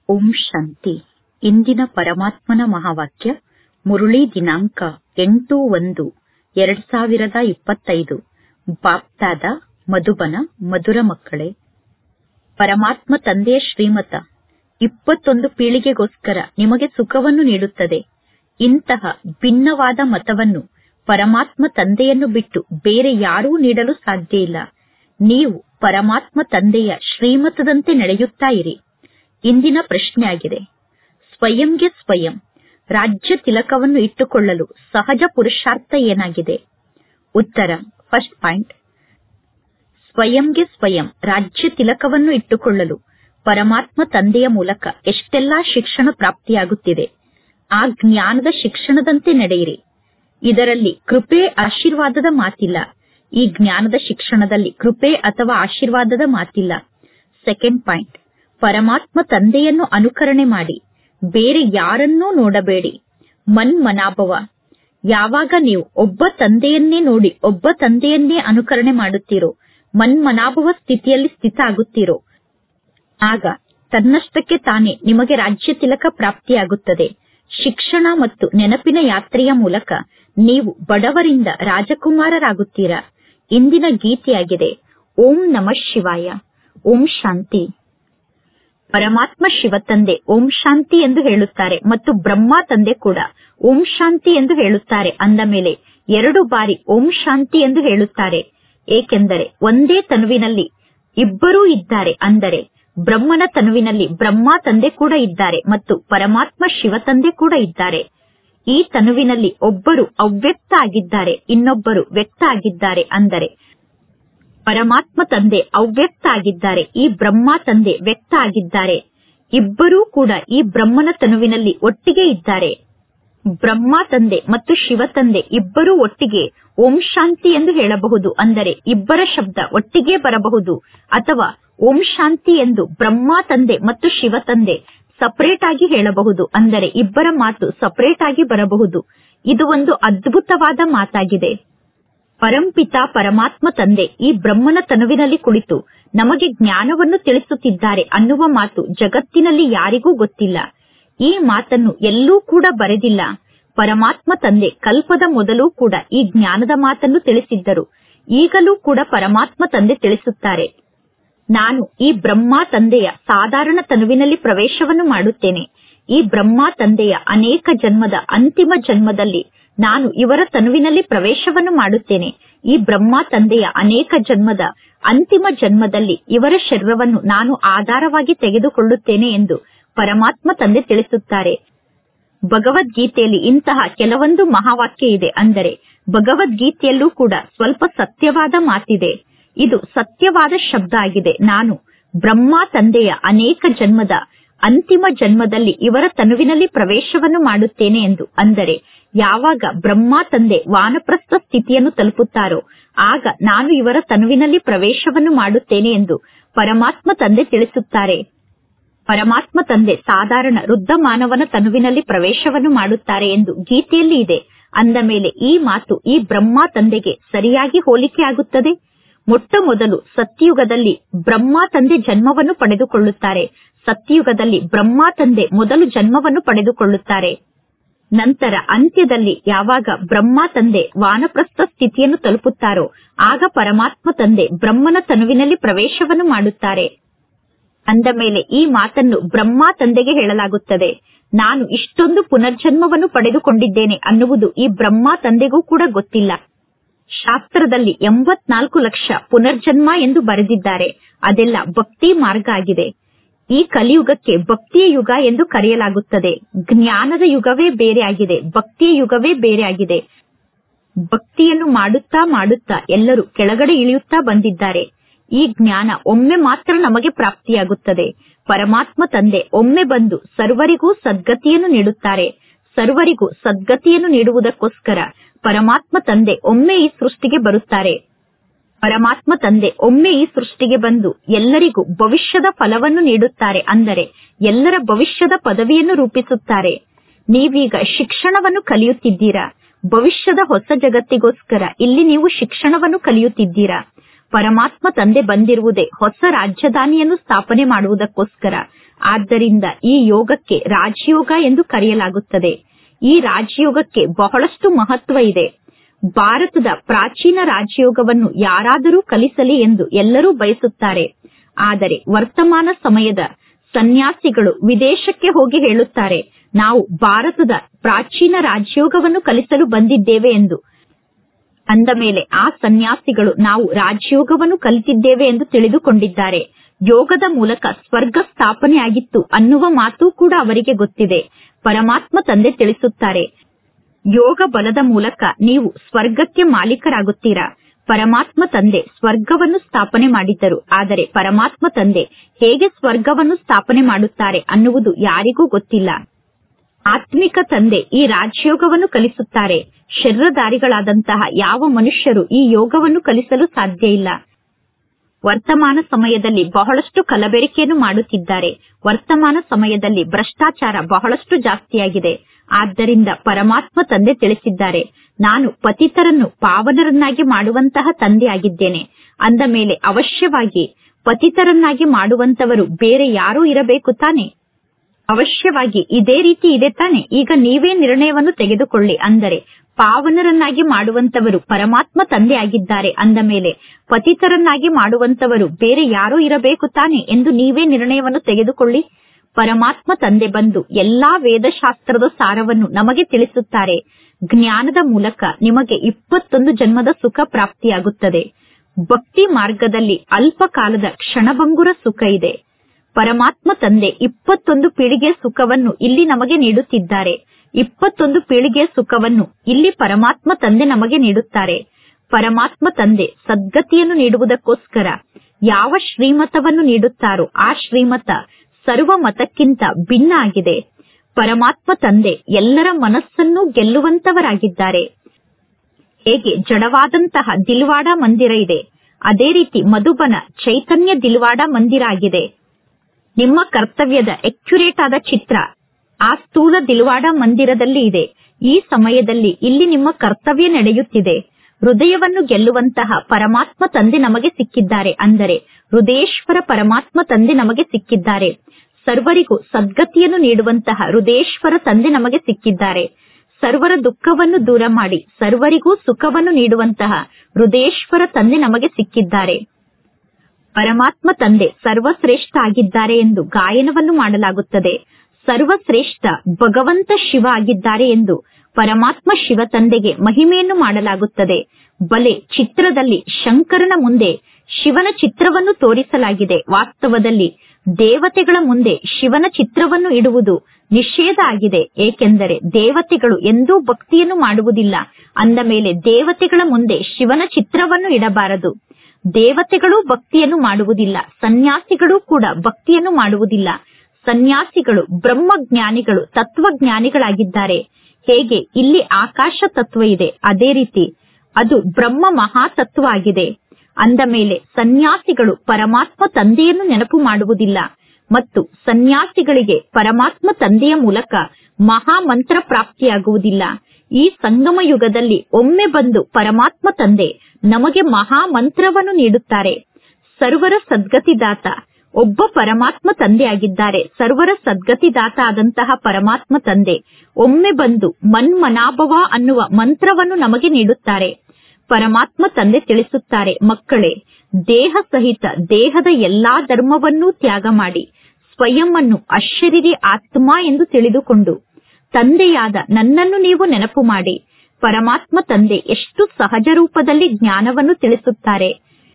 ಓಂ ಶಾಂತಿ ಇಂದಿನ ಪರಮಾತ್ಮನ ಮಹಾವಾಕ್ಯ ಮುರುಳಿ ದಿನಾಂಕ ಎಂಟು ಒಂದು ಎರಡ್ ಸಾವಿರದ ಇಪ್ಪತ್ತೈದು ಬಾಪ್ದಾದ ಮಧುಬನ ಮಧುರ ಮಕ್ಕಳೇ ಪರಮಾತ್ಮ ತಂದೆಯ ಶ್ರೀಮತ ಇಪ್ಪತ್ತೊಂದು ಪೀಳಿಗೆಗೋಸ್ಕರ ನಿಮಗೆ ಸುಖವನ್ನು ನೀಡುತ್ತದೆ ಇಂತಹ ಭಿನ್ನವಾದ ಮತವನ್ನು ಪರಮಾತ್ಮ ತಂದೆಯನ್ನು ಬಿಟ್ಟು ಬೇರೆ ಯಾರೂ ನೀಡಲು ಸಾಧ್ಯ ಇಲ್ಲ ನೀವು ಪರಮಾತ್ಮ ತಂದೆಯ ಶ್ರೀಮತದಂತೆ ನಡೆಯುತ್ತಾ ಇರಿ ಇಂದಿನ ಪ್ರಶ್ನೆಯಾಗಿದೆ ಸ್ವಯಂಗೆ ಸ್ವಯಂ ರಾಜ್ಯ ತಿಲಕವನ್ನು ಇಟ್ಟುಕೊಳ್ಳಲು ಸಹಜ ಪುರುಷಾರ್ಥ ಏನಾಗಿದೆ ಉತ್ತರ ಫಸ್ಟ್ ಪಾಯಿಂಟ್ ಸ್ವಯಂಗೆ ಸ್ವಯಂ ರಾಜ್ಯ ತಿಲಕವನ್ನು ಇಟ್ಟುಕೊಳ್ಳಲು ಪರಮಾತ್ಮ ತಂದೆಯ ಮೂಲಕ ಎಷ್ಟೆಲ್ಲಾ ಶಿಕ್ಷಣ ಪ್ರಾಪ್ತಿಯಾಗುತ್ತಿದೆ ಆ ಜ್ಞಾನದ ಶಿಕ್ಷಣದಂತೆ ನಡೆಯಿರಿ ಇದರಲ್ಲಿ ಕೃಪೆ ಆಶೀರ್ವಾದದ ಮಾತಿಲ್ಲ ಈ ಜ್ಞಾನದ ಶಿಕ್ಷಣದಲ್ಲಿ ಕೃಪೆ ಅಥವಾ ಆಶೀರ್ವಾದದ ಮಾತಿಲ್ಲ ಸೆಕೆಂಡ್ ಪಾಯಿಂಟ್ ಪರಮಾತ್ಮ ತಂದೆಯನ್ನು ಅನುಕರಣೆ ಮಾಡಿ ಬೇರೆ ಯಾರನ್ನೂ ನೋಡಬೇಡಿ ಮನ್ಮನಾಭವ ಯಾವಾಗ ನೀವು ಒಬ್ಬ ತಂದೆಯನ್ನೇ ನೋಡಿ ಒಬ್ಬ ತಂದೆಯನ್ನೇ ಅನುಕರಣೆ ಮಾಡುತ್ತೀರೋ ಮನ್ಮನಾಭವ ಸ್ಥಿತಿಯಲ್ಲಿ ಸ್ಥಿತ ಆಗುತ್ತೀರೋ ಆಗ ತನ್ನಷ್ಟಕ್ಕೆ ತಾನೇ ನಿಮಗೆ ರಾಜ್ಯ ತಿಲಕ ಪ್ರಾಪ್ತಿಯಾಗುತ್ತದೆ ಶಿಕ್ಷಣ ಮತ್ತು ನೆನಪಿನ ಯಾತ್ರೆಯ ಮೂಲಕ ನೀವು ಬಡವರಿಂದ ರಾಜಕುಮಾರರಾಗುತ್ತೀರಾ ಇಂದಿನ ಗೀತೆಯಾಗಿದೆ ಓಂ ನಮಃ ಶಿವಾಯ ಓಂ ಶಾಂತಿ ಪರಮಾತ್ಮ ಶಿವ ತಂದೆ ಓಂ ಶಾಂತಿ ಎಂದು ಹೇಳುತ್ತಾರೆ ಮತ್ತು ಬ್ರಹ್ಮ ತಂದೆ ಕೂಡ ಓಂ ಶಾಂತಿ ಎಂದು ಹೇಳುತ್ತಾರೆ ಅಂದ ಮೇಲೆ ಎರಡು ಬಾರಿ ಓಂ ಶಾಂತಿ ಎಂದು ಹೇಳುತ್ತಾರೆ ಏಕೆಂದರೆ ಒಂದೇ ತನುವಿನಲ್ಲಿ ಇಬ್ಬರೂ ಇದ್ದಾರೆ ಅಂದರೆ ಬ್ರಹ್ಮನ ತನುವಿನಲ್ಲಿ ಬ್ರಹ್ಮ ತಂದೆ ಕೂಡ ಇದ್ದಾರೆ ಮತ್ತು ಪರಮಾತ್ಮ ಶಿವ ತಂದೆ ಕೂಡ ಇದ್ದಾರೆ ಈ ತನುವಿನಲ್ಲಿ ಒಬ್ಬರು ಅವ್ಯಕ್ತ ಆಗಿದ್ದಾರೆ ಇನ್ನೊಬ್ಬರು ವ್ಯಕ್ತ ಆಗಿದ್ದಾರೆ ಅಂದರೆ ಪರಮಾತ್ಮ ತಂದೆ ಅವ್ಯಕ್ತ ಆಗಿದ್ದಾರೆ ಈ ಬ್ರಹ್ಮ ತಂದೆ ವ್ಯಕ್ತ ಆಗಿದ್ದಾರೆ ಇಬ್ಬರೂ ಕೂಡ ಈ ಬ್ರಹ್ಮನ ತನುವಿನಲ್ಲಿ ಒಟ್ಟಿಗೆ ಇದ್ದಾರೆ ಬ್ರಹ್ಮ ತಂದೆ ಮತ್ತು ಶಿವ ತಂದೆ ಇಬ್ಬರೂ ಒಟ್ಟಿಗೆ ಓಂ ಶಾಂತಿ ಎಂದು ಹೇಳಬಹುದು ಅಂದರೆ ಇಬ್ಬರ ಶಬ್ದ ಒಟ್ಟಿಗೆ ಬರಬಹುದು ಅಥವಾ ಓಂ ಶಾಂತಿ ಎಂದು ಬ್ರಹ್ಮ ತಂದೆ ಮತ್ತು ಶಿವ ತಂದೆ ಸಪರೇಟ್ ಆಗಿ ಹೇಳಬಹುದು ಅಂದರೆ ಇಬ್ಬರ ಮಾತು ಸಪರೇಟ್ ಆಗಿ ಬರಬಹುದು ಇದು ಒಂದು ಅದ್ಭುತವಾದ ಮಾತಾಗಿದೆ ಪರಂಪಿತ ಪರಮಾತ್ಮ ತಂದೆ ಈ ಬ್ರಹ್ಮನ ತನುವಿನಲ್ಲಿ ಕುಳಿತು ನಮಗೆ ಜ್ಞಾನವನ್ನು ತಿಳಿಸುತ್ತಿದ್ದಾರೆ ಅನ್ನುವ ಮಾತು ಜಗತ್ತಿನಲ್ಲಿ ಯಾರಿಗೂ ಗೊತ್ತಿಲ್ಲ ಈ ಮಾತನ್ನು ಎಲ್ಲೂ ಕೂಡ ಬರೆದಿಲ್ಲ ಪರಮಾತ್ಮ ತಂದೆ ಕಲ್ಪದ ಮೊದಲೂ ಕೂಡ ಈ ಜ್ಞಾನದ ಮಾತನ್ನು ತಿಳಿಸಿದ್ದರು ಈಗಲೂ ಕೂಡ ಪರಮಾತ್ಮ ತಂದೆ ತಿಳಿಸುತ್ತಾರೆ ನಾನು ಈ ಬ್ರಹ್ಮ ತಂದೆಯ ಸಾಧಾರಣ ತನುವಿನಲ್ಲಿ ಪ್ರವೇಶವನ್ನು ಮಾಡುತ್ತೇನೆ ಈ ಬ್ರಹ್ಮ ತಂದೆಯ ಅನೇಕ ಜನ್ಮದ ಅಂತಿಮ ಜನ್ಮದಲ್ಲಿ ನಾನು ಇವರ ತನುವಿನಲ್ಲಿ ಪ್ರವೇಶವನ್ನು ಮಾಡುತ್ತೇನೆ ಈ ಬ್ರಹ್ಮ ತಂದೆಯ ಅನೇಕ ಜನ್ಮದ ಅಂತಿಮ ಜನ್ಮದಲ್ಲಿ ಇವರ ಶರೀರವನ್ನು ನಾನು ಆಧಾರವಾಗಿ ತೆಗೆದುಕೊಳ್ಳುತ್ತೇನೆ ಎಂದು ಪರಮಾತ್ಮ ತಂದೆ ತಿಳಿಸುತ್ತಾರೆ ಭಗವದ್ಗೀತೆಯಲ್ಲಿ ಇಂತಹ ಕೆಲವೊಂದು ಮಹಾವಾಕ್ಯ ಇದೆ ಅಂದರೆ ಭಗವದ್ಗೀತೆಯಲ್ಲೂ ಕೂಡ ಸ್ವಲ್ಪ ಸತ್ಯವಾದ ಮಾತಿದೆ ಇದು ಸತ್ಯವಾದ ಶಬ್ದ ಆಗಿದೆ ನಾನು ಬ್ರಹ್ಮ ತಂದೆಯ ಅನೇಕ ಜನ್ಮದ ಅಂತಿಮ ಜನ್ಮದಲ್ಲಿ ಇವರ ತನುವಿನಲ್ಲಿ ಪ್ರವೇಶವನ್ನು ಮಾಡುತ್ತೇನೆ ಎಂದು ಅಂದರೆ ಯಾವಾಗ ಬ್ರಹ್ಮ ತಂದೆ ವಾನಪ್ರಸ್ಥ ಸ್ಥಿತಿಯನ್ನು ತಲುಪುತ್ತಾರೋ ಆಗ ನಾನು ಇವರ ತನುವಿನಲ್ಲಿ ಪ್ರವೇಶವನ್ನು ಮಾಡುತ್ತೇನೆ ಎಂದು ಪರಮಾತ್ಮ ತಂದೆ ತಿಳಿಸುತ್ತಾರೆ ಪರಮಾತ್ಮ ತಂದೆ ಸಾಧಾರಣ ವೃದ್ಧ ಮಾನವನ ತನುವಿನಲ್ಲಿ ಪ್ರವೇಶವನ್ನು ಮಾಡುತ್ತಾರೆ ಎಂದು ಗೀತೆಯಲ್ಲಿ ಇದೆ ಅಂದ ಮೇಲೆ ಈ ಮಾತು ಈ ಬ್ರಹ್ಮ ತಂದೆಗೆ ಸರಿಯಾಗಿ ಹೋಲಿಕೆ ಆಗುತ್ತದೆ ಮೊಟ್ಟ ಮೊದಲು ಸತ್ಯಯುಗದಲ್ಲಿ ಬ್ರಹ್ಮ ತಂದೆ ಜನ್ಮವನ್ನು ಪಡೆದುಕೊಳ್ಳುತ್ತಾರೆ ಸತ್ಯಯುಗದಲ್ಲಿ ಬ್ರಹ್ಮ ತಂದೆ ಮೊದಲು ಜನ್ಮವನ್ನು ಪಡೆದುಕೊಳ್ಳುತ್ತಾರೆ ನಂತರ ಅಂತ್ಯದಲ್ಲಿ ಯಾವಾಗ ಬ್ರಹ್ಮ ತಂದೆ ವಾನಪ್ರಸ್ಥ ಸ್ಥಿತಿಯನ್ನು ತಲುಪುತ್ತಾರೋ ಆಗ ಪರಮಾತ್ಮ ತಂದೆ ಬ್ರಹ್ಮನ ತನುವಿನಲ್ಲಿ ಪ್ರವೇಶವನ್ನು ಮಾಡುತ್ತಾರೆ ಅಂದ ಮೇಲೆ ಈ ಮಾತನ್ನು ಬ್ರಹ್ಮ ತಂದೆಗೆ ಹೇಳಲಾಗುತ್ತದೆ ನಾನು ಇಷ್ಟೊಂದು ಪುನರ್ಜನ್ಮವನ್ನು ಪಡೆದುಕೊಂಡಿದ್ದೇನೆ ಅನ್ನುವುದು ಈ ಬ್ರಹ್ಮ ತಂದೆಗೂ ಕೂಡ ಗೊತ್ತಿಲ್ಲ ಶಾಸ್ತ್ರದಲ್ಲಿ ಎಂಬತ್ನಾಲ್ಕು ಲಕ್ಷ ಪುನರ್ಜನ್ಮ ಎಂದು ಬರೆದಿದ್ದಾರೆ ಅದೆಲ್ಲ ಭಕ್ತಿ ಮಾರ್ಗ ಆಗಿದೆ ಈ ಕಲಿಯುಗಕ್ಕೆ ಭಕ್ತಿಯ ಯುಗ ಎಂದು ಕರೆಯಲಾಗುತ್ತದೆ ಜ್ಞಾನದ ಯುಗವೇ ಬೇರೆ ಆಗಿದೆ ಭಕ್ತಿಯ ಯುಗವೇ ಬೇರೆ ಆಗಿದೆ ಭಕ್ತಿಯನ್ನು ಮಾಡುತ್ತಾ ಮಾಡುತ್ತಾ ಎಲ್ಲರೂ ಕೆಳಗಡೆ ಇಳಿಯುತ್ತಾ ಬಂದಿದ್ದಾರೆ ಈ ಜ್ಞಾನ ಒಮ್ಮೆ ಮಾತ್ರ ನಮಗೆ ಪ್ರಾಪ್ತಿಯಾಗುತ್ತದೆ ಪರಮಾತ್ಮ ತಂದೆ ಒಮ್ಮೆ ಬಂದು ಸರ್ವರಿಗೂ ಸದ್ಗತಿಯನ್ನು ನೀಡುತ್ತಾರೆ ಸರ್ವರಿಗೂ ಸದ್ಗತಿಯನ್ನು ನೀಡುವುದಕ್ಕೋಸ್ಕರ ಪರಮಾತ್ಮ ತಂದೆ ಒಮ್ಮೆ ಈ ಸೃಷ್ಟಿಗೆ ಬರುತ್ತಾರೆ ಪರಮಾತ್ಮ ತಂದೆ ಒಮ್ಮೆ ಈ ಸೃಷ್ಟಿಗೆ ಬಂದು ಎಲ್ಲರಿಗೂ ಭವಿಷ್ಯದ ಫಲವನ್ನು ನೀಡುತ್ತಾರೆ ಅಂದರೆ ಎಲ್ಲರ ಭವಿಷ್ಯದ ಪದವಿಯನ್ನು ರೂಪಿಸುತ್ತಾರೆ ನೀವೀಗ ಶಿಕ್ಷಣವನ್ನು ಕಲಿಯುತ್ತಿದ್ದೀರಾ ಭವಿಷ್ಯದ ಹೊಸ ಜಗತ್ತಿಗೋಸ್ಕರ ಇಲ್ಲಿ ನೀವು ಶಿಕ್ಷಣವನ್ನು ಕಲಿಯುತ್ತಿದ್ದೀರಾ ಪರಮಾತ್ಮ ತಂದೆ ಬಂದಿರುವುದೇ ಹೊಸ ರಾಜಧಾನಿಯನ್ನು ಸ್ಥಾಪನೆ ಮಾಡುವುದಕ್ಕೋಸ್ಕರ ಆದ್ದರಿಂದ ಈ ಯೋಗಕ್ಕೆ ರಾಜಯೋಗ ಎಂದು ಕರೆಯಲಾಗುತ್ತದೆ ಈ ರಾಜಯೋಗಕ್ಕೆ ಬಹಳಷ್ಟು ಮಹತ್ವ ಇದೆ ಭಾರತದ ಪ್ರಾಚೀನ ರಾಜಯೋಗವನ್ನು ಯಾರಾದರೂ ಕಲಿಸಲಿ ಎಂದು ಎಲ್ಲರೂ ಬಯಸುತ್ತಾರೆ ಆದರೆ ವರ್ತಮಾನ ಸಮಯದ ಸನ್ಯಾಸಿಗಳು ವಿದೇಶಕ್ಕೆ ಹೋಗಿ ಹೇಳುತ್ತಾರೆ ನಾವು ಭಾರತದ ಪ್ರಾಚೀನ ರಾಜಯೋಗವನ್ನು ಕಲಿಸಲು ಬಂದಿದ್ದೇವೆ ಎಂದು ಅಂದ ಮೇಲೆ ಆ ಸನ್ಯಾಸಿಗಳು ನಾವು ರಾಜಯೋಗವನ್ನು ಕಲಿತಿದ್ದೇವೆ ಎಂದು ತಿಳಿದುಕೊಂಡಿದ್ದಾರೆ ಯೋಗದ ಮೂಲಕ ಸ್ವರ್ಗ ಸ್ಥಾಪನೆಯಾಗಿತ್ತು ಅನ್ನುವ ಮಾತು ಕೂಡ ಅವರಿಗೆ ಗೊತ್ತಿದೆ ಪರಮಾತ್ಮ ತಂದೆ ತಿಳಿಸುತ್ತಾರೆ ಯೋಗ ಬಲದ ಮೂಲಕ ನೀವು ಸ್ವರ್ಗಕ್ಕೆ ಮಾಲೀಕರಾಗುತ್ತೀರಾ ಪರಮಾತ್ಮ ತಂದೆ ಸ್ವರ್ಗವನ್ನು ಸ್ಥಾಪನೆ ಮಾಡಿದ್ದರು ಆದರೆ ಪರಮಾತ್ಮ ತಂದೆ ಹೇಗೆ ಸ್ವರ್ಗವನ್ನು ಸ್ಥಾಪನೆ ಮಾಡುತ್ತಾರೆ ಅನ್ನುವುದು ಯಾರಿಗೂ ಗೊತ್ತಿಲ್ಲ ಆತ್ಮಿಕ ತಂದೆ ಈ ರಾಜಯೋಗವನ್ನು ಕಲಿಸುತ್ತಾರೆ ಶರೀರಧಾರಿಗಳಾದಂತಹ ಯಾವ ಮನುಷ್ಯರು ಈ ಯೋಗವನ್ನು ಕಲಿಸಲು ಸಾಧ್ಯ ಇಲ್ಲ ವರ್ತಮಾನ ಸಮಯದಲ್ಲಿ ಬಹಳಷ್ಟು ಕಲಬೆರಕೆಯನ್ನು ಮಾಡುತ್ತಿದ್ದಾರೆ ವರ್ತಮಾನ ಸಮಯದಲ್ಲಿ ಭ್ರಷ್ಟಾಚಾರ ಬಹಳಷ್ಟು ಜಾಸ್ತಿಯಾಗಿದೆ ಆದ್ದರಿಂದ ಪರಮಾತ್ಮ ತಂದೆ ತಿಳಿಸಿದ್ದಾರೆ ನಾನು ಪತಿತರನ್ನು ಪಾವನರನ್ನಾಗಿ ಮಾಡುವಂತಹ ತಂದೆಯಾಗಿದ್ದೇನೆ ಅಂದ ಮೇಲೆ ಅವಶ್ಯವಾಗಿ ಪತಿತರನ್ನಾಗಿ ಮಾಡುವಂತವರು ಬೇರೆ ಯಾರೂ ಇರಬೇಕು ತಾನೆ ಅವಶ್ಯವಾಗಿ ಇದೇ ರೀತಿ ಇದೆ ತಾನೆ ಈಗ ನೀವೇ ನಿರ್ಣಯವನ್ನು ತೆಗೆದುಕೊಳ್ಳಿ ಅಂದರೆ ಪಾವನರನ್ನಾಗಿ ಮಾಡುವಂತವರು ಪರಮಾತ್ಮ ತಂದೆ ಆಗಿದ್ದಾರೆ ಅಂದ ಮೇಲೆ ಪತಿತರನ್ನಾಗಿ ಮಾಡುವಂತವರು ಬೇರೆ ಯಾರೋ ಇರಬೇಕು ತಾನೆ ಎಂದು ನೀವೇ ನಿರ್ಣಯವನ್ನು ತೆಗೆದುಕೊಳ್ಳಿ ಪರಮಾತ್ಮ ತಂದೆ ಬಂದು ಎಲ್ಲಾ ವೇದಶಾಸ್ತ್ರದ ಸಾರವನ್ನು ನಮಗೆ ತಿಳಿಸುತ್ತಾರೆ ಜ್ಞಾನದ ಮೂಲಕ ನಿಮಗೆ ಇಪ್ಪತ್ತೊಂದು ಜನ್ಮದ ಸುಖ ಪ್ರಾಪ್ತಿಯಾಗುತ್ತದೆ ಭಕ್ತಿ ಮಾರ್ಗದಲ್ಲಿ ಅಲ್ಪ ಕಾಲದ ಕ್ಷಣಭಂಗುರ ಸುಖ ಇದೆ ಪರಮಾತ್ಮ ತಂದೆ ಇಪ್ಪತ್ತೊಂದು ಪೀಳಿಗೆಯ ಸುಖವನ್ನು ಇಲ್ಲಿ ನಮಗೆ ನೀಡುತ್ತಿದ್ದಾರೆ ಇಪ್ಪತ್ತೊಂದು ಪೀಳಿಗೆಯ ಸುಖವನ್ನು ಇಲ್ಲಿ ಪರಮಾತ್ಮ ತಂದೆ ನಮಗೆ ನೀಡುತ್ತಾರೆ ಪರಮಾತ್ಮ ತಂದೆ ಸದ್ಗತಿಯನ್ನು ನೀಡುವುದಕ್ಕೋಸ್ಕರ ಯಾವ ಶ್ರೀಮತವನ್ನು ನೀಡುತ್ತಾರೋ ಆ ಶ್ರೀಮತ ಸರ್ವ ಮತಕ್ಕಿಂತ ಭಿನ್ನ ಆಗಿದೆ ಪರಮಾತ್ಮ ತಂದೆ ಎಲ್ಲರ ಮನಸ್ಸನ್ನು ಗೆಲ್ಲುವಂತವರಾಗಿದ್ದಾರೆ ಹೇಗೆ ಜಡವಾದಂತಹ ದಿಲ್ವಾಡ ಮಂದಿರ ಇದೆ ಅದೇ ರೀತಿ ಮಧುಬನ ಚೈತನ್ಯ ದಿಲ್ವಾಡ ಮಂದಿರ ಆಗಿದೆ ನಿಮ್ಮ ಕರ್ತವ್ಯದ ಎಕ್ಯುರೇಟ್ ಆದ ಚಿತ್ರ ಆ ಸ್ಥೂಲ ದಿಲ್ವಾಡ ಮಂದಿರದಲ್ಲಿ ಇದೆ ಈ ಸಮಯದಲ್ಲಿ ಇಲ್ಲಿ ನಿಮ್ಮ ಕರ್ತವ್ಯ ನಡೆಯುತ್ತಿದೆ ಹೃದಯವನ್ನು ಗೆಲ್ಲುವಂತಹ ಪರಮಾತ್ಮ ತಂದೆ ನಮಗೆ ಸಿಕ್ಕಿದ್ದಾರೆ ಅಂದರೆ ಹೃದಯೇಶ್ವರ ಪರಮಾತ್ಮ ತಂದೆ ನಮಗೆ ಸಿಕ್ಕಿದ್ದಾರೆ ಸರ್ವರಿಗೂ ಸದ್ಗತಿಯನ್ನು ನೀಡುವಂತಹ ಹೃದಯೇಶ್ವರ ತಂದೆ ನಮಗೆ ಸಿಕ್ಕಿದ್ದಾರೆ ಸರ್ವರ ದುಃಖವನ್ನು ದೂರ ಮಾಡಿ ಸರ್ವರಿಗೂ ಸುಖವನ್ನು ನೀಡುವಂತಹ ಹೃದಯೇಶ್ವರ ತಂದೆ ನಮಗೆ ಸಿಕ್ಕಿದ್ದಾರೆ ಪರಮಾತ್ಮ ತಂದೆ ಸರ್ವಶ್ರೇಷ್ಠ ಆಗಿದ್ದಾರೆ ಎಂದು ಗಾಯನವನ್ನು ಮಾಡಲಾಗುತ್ತದೆ ಸರ್ವಶ್ರೇಷ್ಠ ಭಗವಂತ ಶಿವ ಆಗಿದ್ದಾರೆ ಎಂದು ಪರಮಾತ್ಮ ಶಿವ ತಂದೆಗೆ ಮಹಿಮೆಯನ್ನು ಮಾಡಲಾಗುತ್ತದೆ ಬಲೆ ಚಿತ್ರದಲ್ಲಿ ಶಂಕರನ ಮುಂದೆ ಶಿವನ ಚಿತ್ರವನ್ನು ತೋರಿಸಲಾಗಿದೆ ವಾಸ್ತವದಲ್ಲಿ ದೇವತೆಗಳ ಮುಂದೆ ಶಿವನ ಚಿತ್ರವನ್ನು ಇಡುವುದು ನಿಷೇಧ ಆಗಿದೆ ಏಕೆಂದರೆ ದೇವತೆಗಳು ಎಂದೂ ಭಕ್ತಿಯನ್ನು ಮಾಡುವುದಿಲ್ಲ ಅಂದ ಮೇಲೆ ದೇವತೆಗಳ ಮುಂದೆ ಶಿವನ ಚಿತ್ರವನ್ನು ಇಡಬಾರದು ದೇವತೆಗಳು ಭಕ್ತಿಯನ್ನು ಮಾಡುವುದಿಲ್ಲ ಸನ್ಯಾಸಿಗಳು ಕೂಡ ಭಕ್ತಿಯನ್ನು ಮಾಡುವುದಿಲ್ಲ ಸನ್ಯಾಸಿಗಳು ಬ್ರಹ್ಮಜ್ಞಾನಿಗಳು ತತ್ವಜ್ಞಾನಿಗಳಾಗಿದ್ದಾರೆ ಹೇಗೆ ಇಲ್ಲಿ ಆಕಾಶ ತತ್ವ ಇದೆ ಅದೇ ರೀತಿ ಅದು ಬ್ರಹ್ಮ ಮಹಾತತ್ವ ಆಗಿದೆ ಅಂದ ಮೇಲೆ ಸನ್ಯಾಸಿಗಳು ಪರಮಾತ್ಮ ತಂದೆಯನ್ನು ನೆನಪು ಮಾಡುವುದಿಲ್ಲ ಮತ್ತು ಸನ್ಯಾಸಿಗಳಿಗೆ ಪರಮಾತ್ಮ ತಂದೆಯ ಮೂಲಕ ಮಹಾಮಂತ್ರ ಪ್ರಾಪ್ತಿಯಾಗುವುದಿಲ್ಲ ಈ ಸಂಗಮ ಯುಗದಲ್ಲಿ ಒಮ್ಮೆ ಬಂದು ಪರಮಾತ್ಮ ತಂದೆ ನಮಗೆ ಮಹಾಮಂತ್ರವನ್ನು ನೀಡುತ್ತಾರೆ ಸರ್ವರ ಸದ್ಗತಿದಾತ ಒಬ್ಬ ಪರಮಾತ್ಮ ತಂದೆಯಾಗಿದ್ದಾರೆ ಸರ್ವರ ಸದ್ಗತಿದಾತ ಆದಂತಹ ಪರಮಾತ್ಮ ತಂದೆ ಒಮ್ಮೆ ಬಂದು ಮನ್ಮನಾಭವ ಅನ್ನುವ ಮಂತ್ರವನ್ನು ನಮಗೆ ನೀಡುತ್ತಾರೆ ಪರಮಾತ್ಮ ತಂದೆ ತಿಳಿಸುತ್ತಾರೆ ಮಕ್ಕಳೇ ದೇಹ ಸಹಿತ ದೇಹದ ಎಲ್ಲಾ ಧರ್ಮವನ್ನೂ ತ್ಯಾಗ ಮಾಡಿ ಸ್ವಯಂ ಅನ್ನು ಅಶರೀರಿ ಆತ್ಮ ಎಂದು ತಿಳಿದುಕೊಂಡು ತಂದೆಯಾದ ನನ್ನನ್ನು ನೀವು ನೆನಪು ಮಾಡಿ ಪರಮಾತ್ಮ ತಂದೆ ಎಷ್ಟು ಸಹಜ ರೂಪದಲ್ಲಿ ಜ್ಞಾನವನ್ನು ತಿಳಿಸುತ್ತಾರೆ